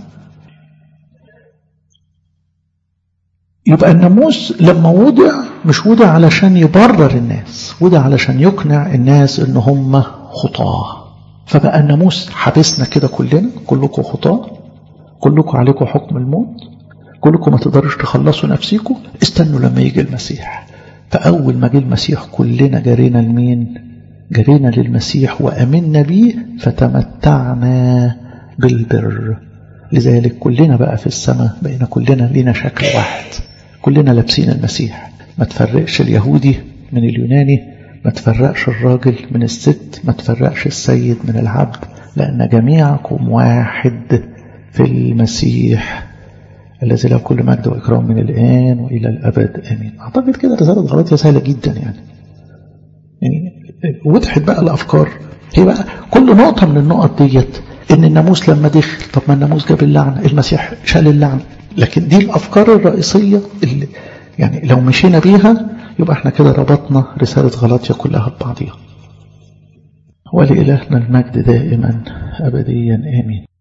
يبقى الناموس لما وضع مش وضع علشان يبرر الناس وضع علشان يقنع الناس ان هم خطاه فبقى الناموس حبسنا كده كلنا كلكم خطاه كلكم عليكم حكم الموت كلكم ما تقدروش تخلصوا نفسيكم استنوا لما يجي المسيح فأول ما جه المسيح كلنا جرينا لمين جرينا للمسيح وأمنا بيه فتمتعنا بالبر لذلك كلنا بقى في السماء بقينا كلنا لينا شكل واحد كلنا لابسين المسيح ما تفرقش اليهودي من اليوناني ما تفرقش الراجل من الست ما تفرقش السيد من العبد لأن جميعكم واحد في المسيح الذي له كل مجد وإكرام من الآن وإلى الأبد آمين أعتقد كده رسالة غلطية سهلة جدا يعني يعني وضحت بقى الأفكار هي بقى كل نقطة من النقط ديت إن الناموس لما دخل طب ما الناموس جاب اللعنة المسيح شال اللعنة لكن دي الأفكار الرئيسية اللي يعني لو مشينا بيها يبقى احنا كده ربطنا رسالة غلاطيا كلها ببعضها ولإلهنا المجد دائما أبديا آمين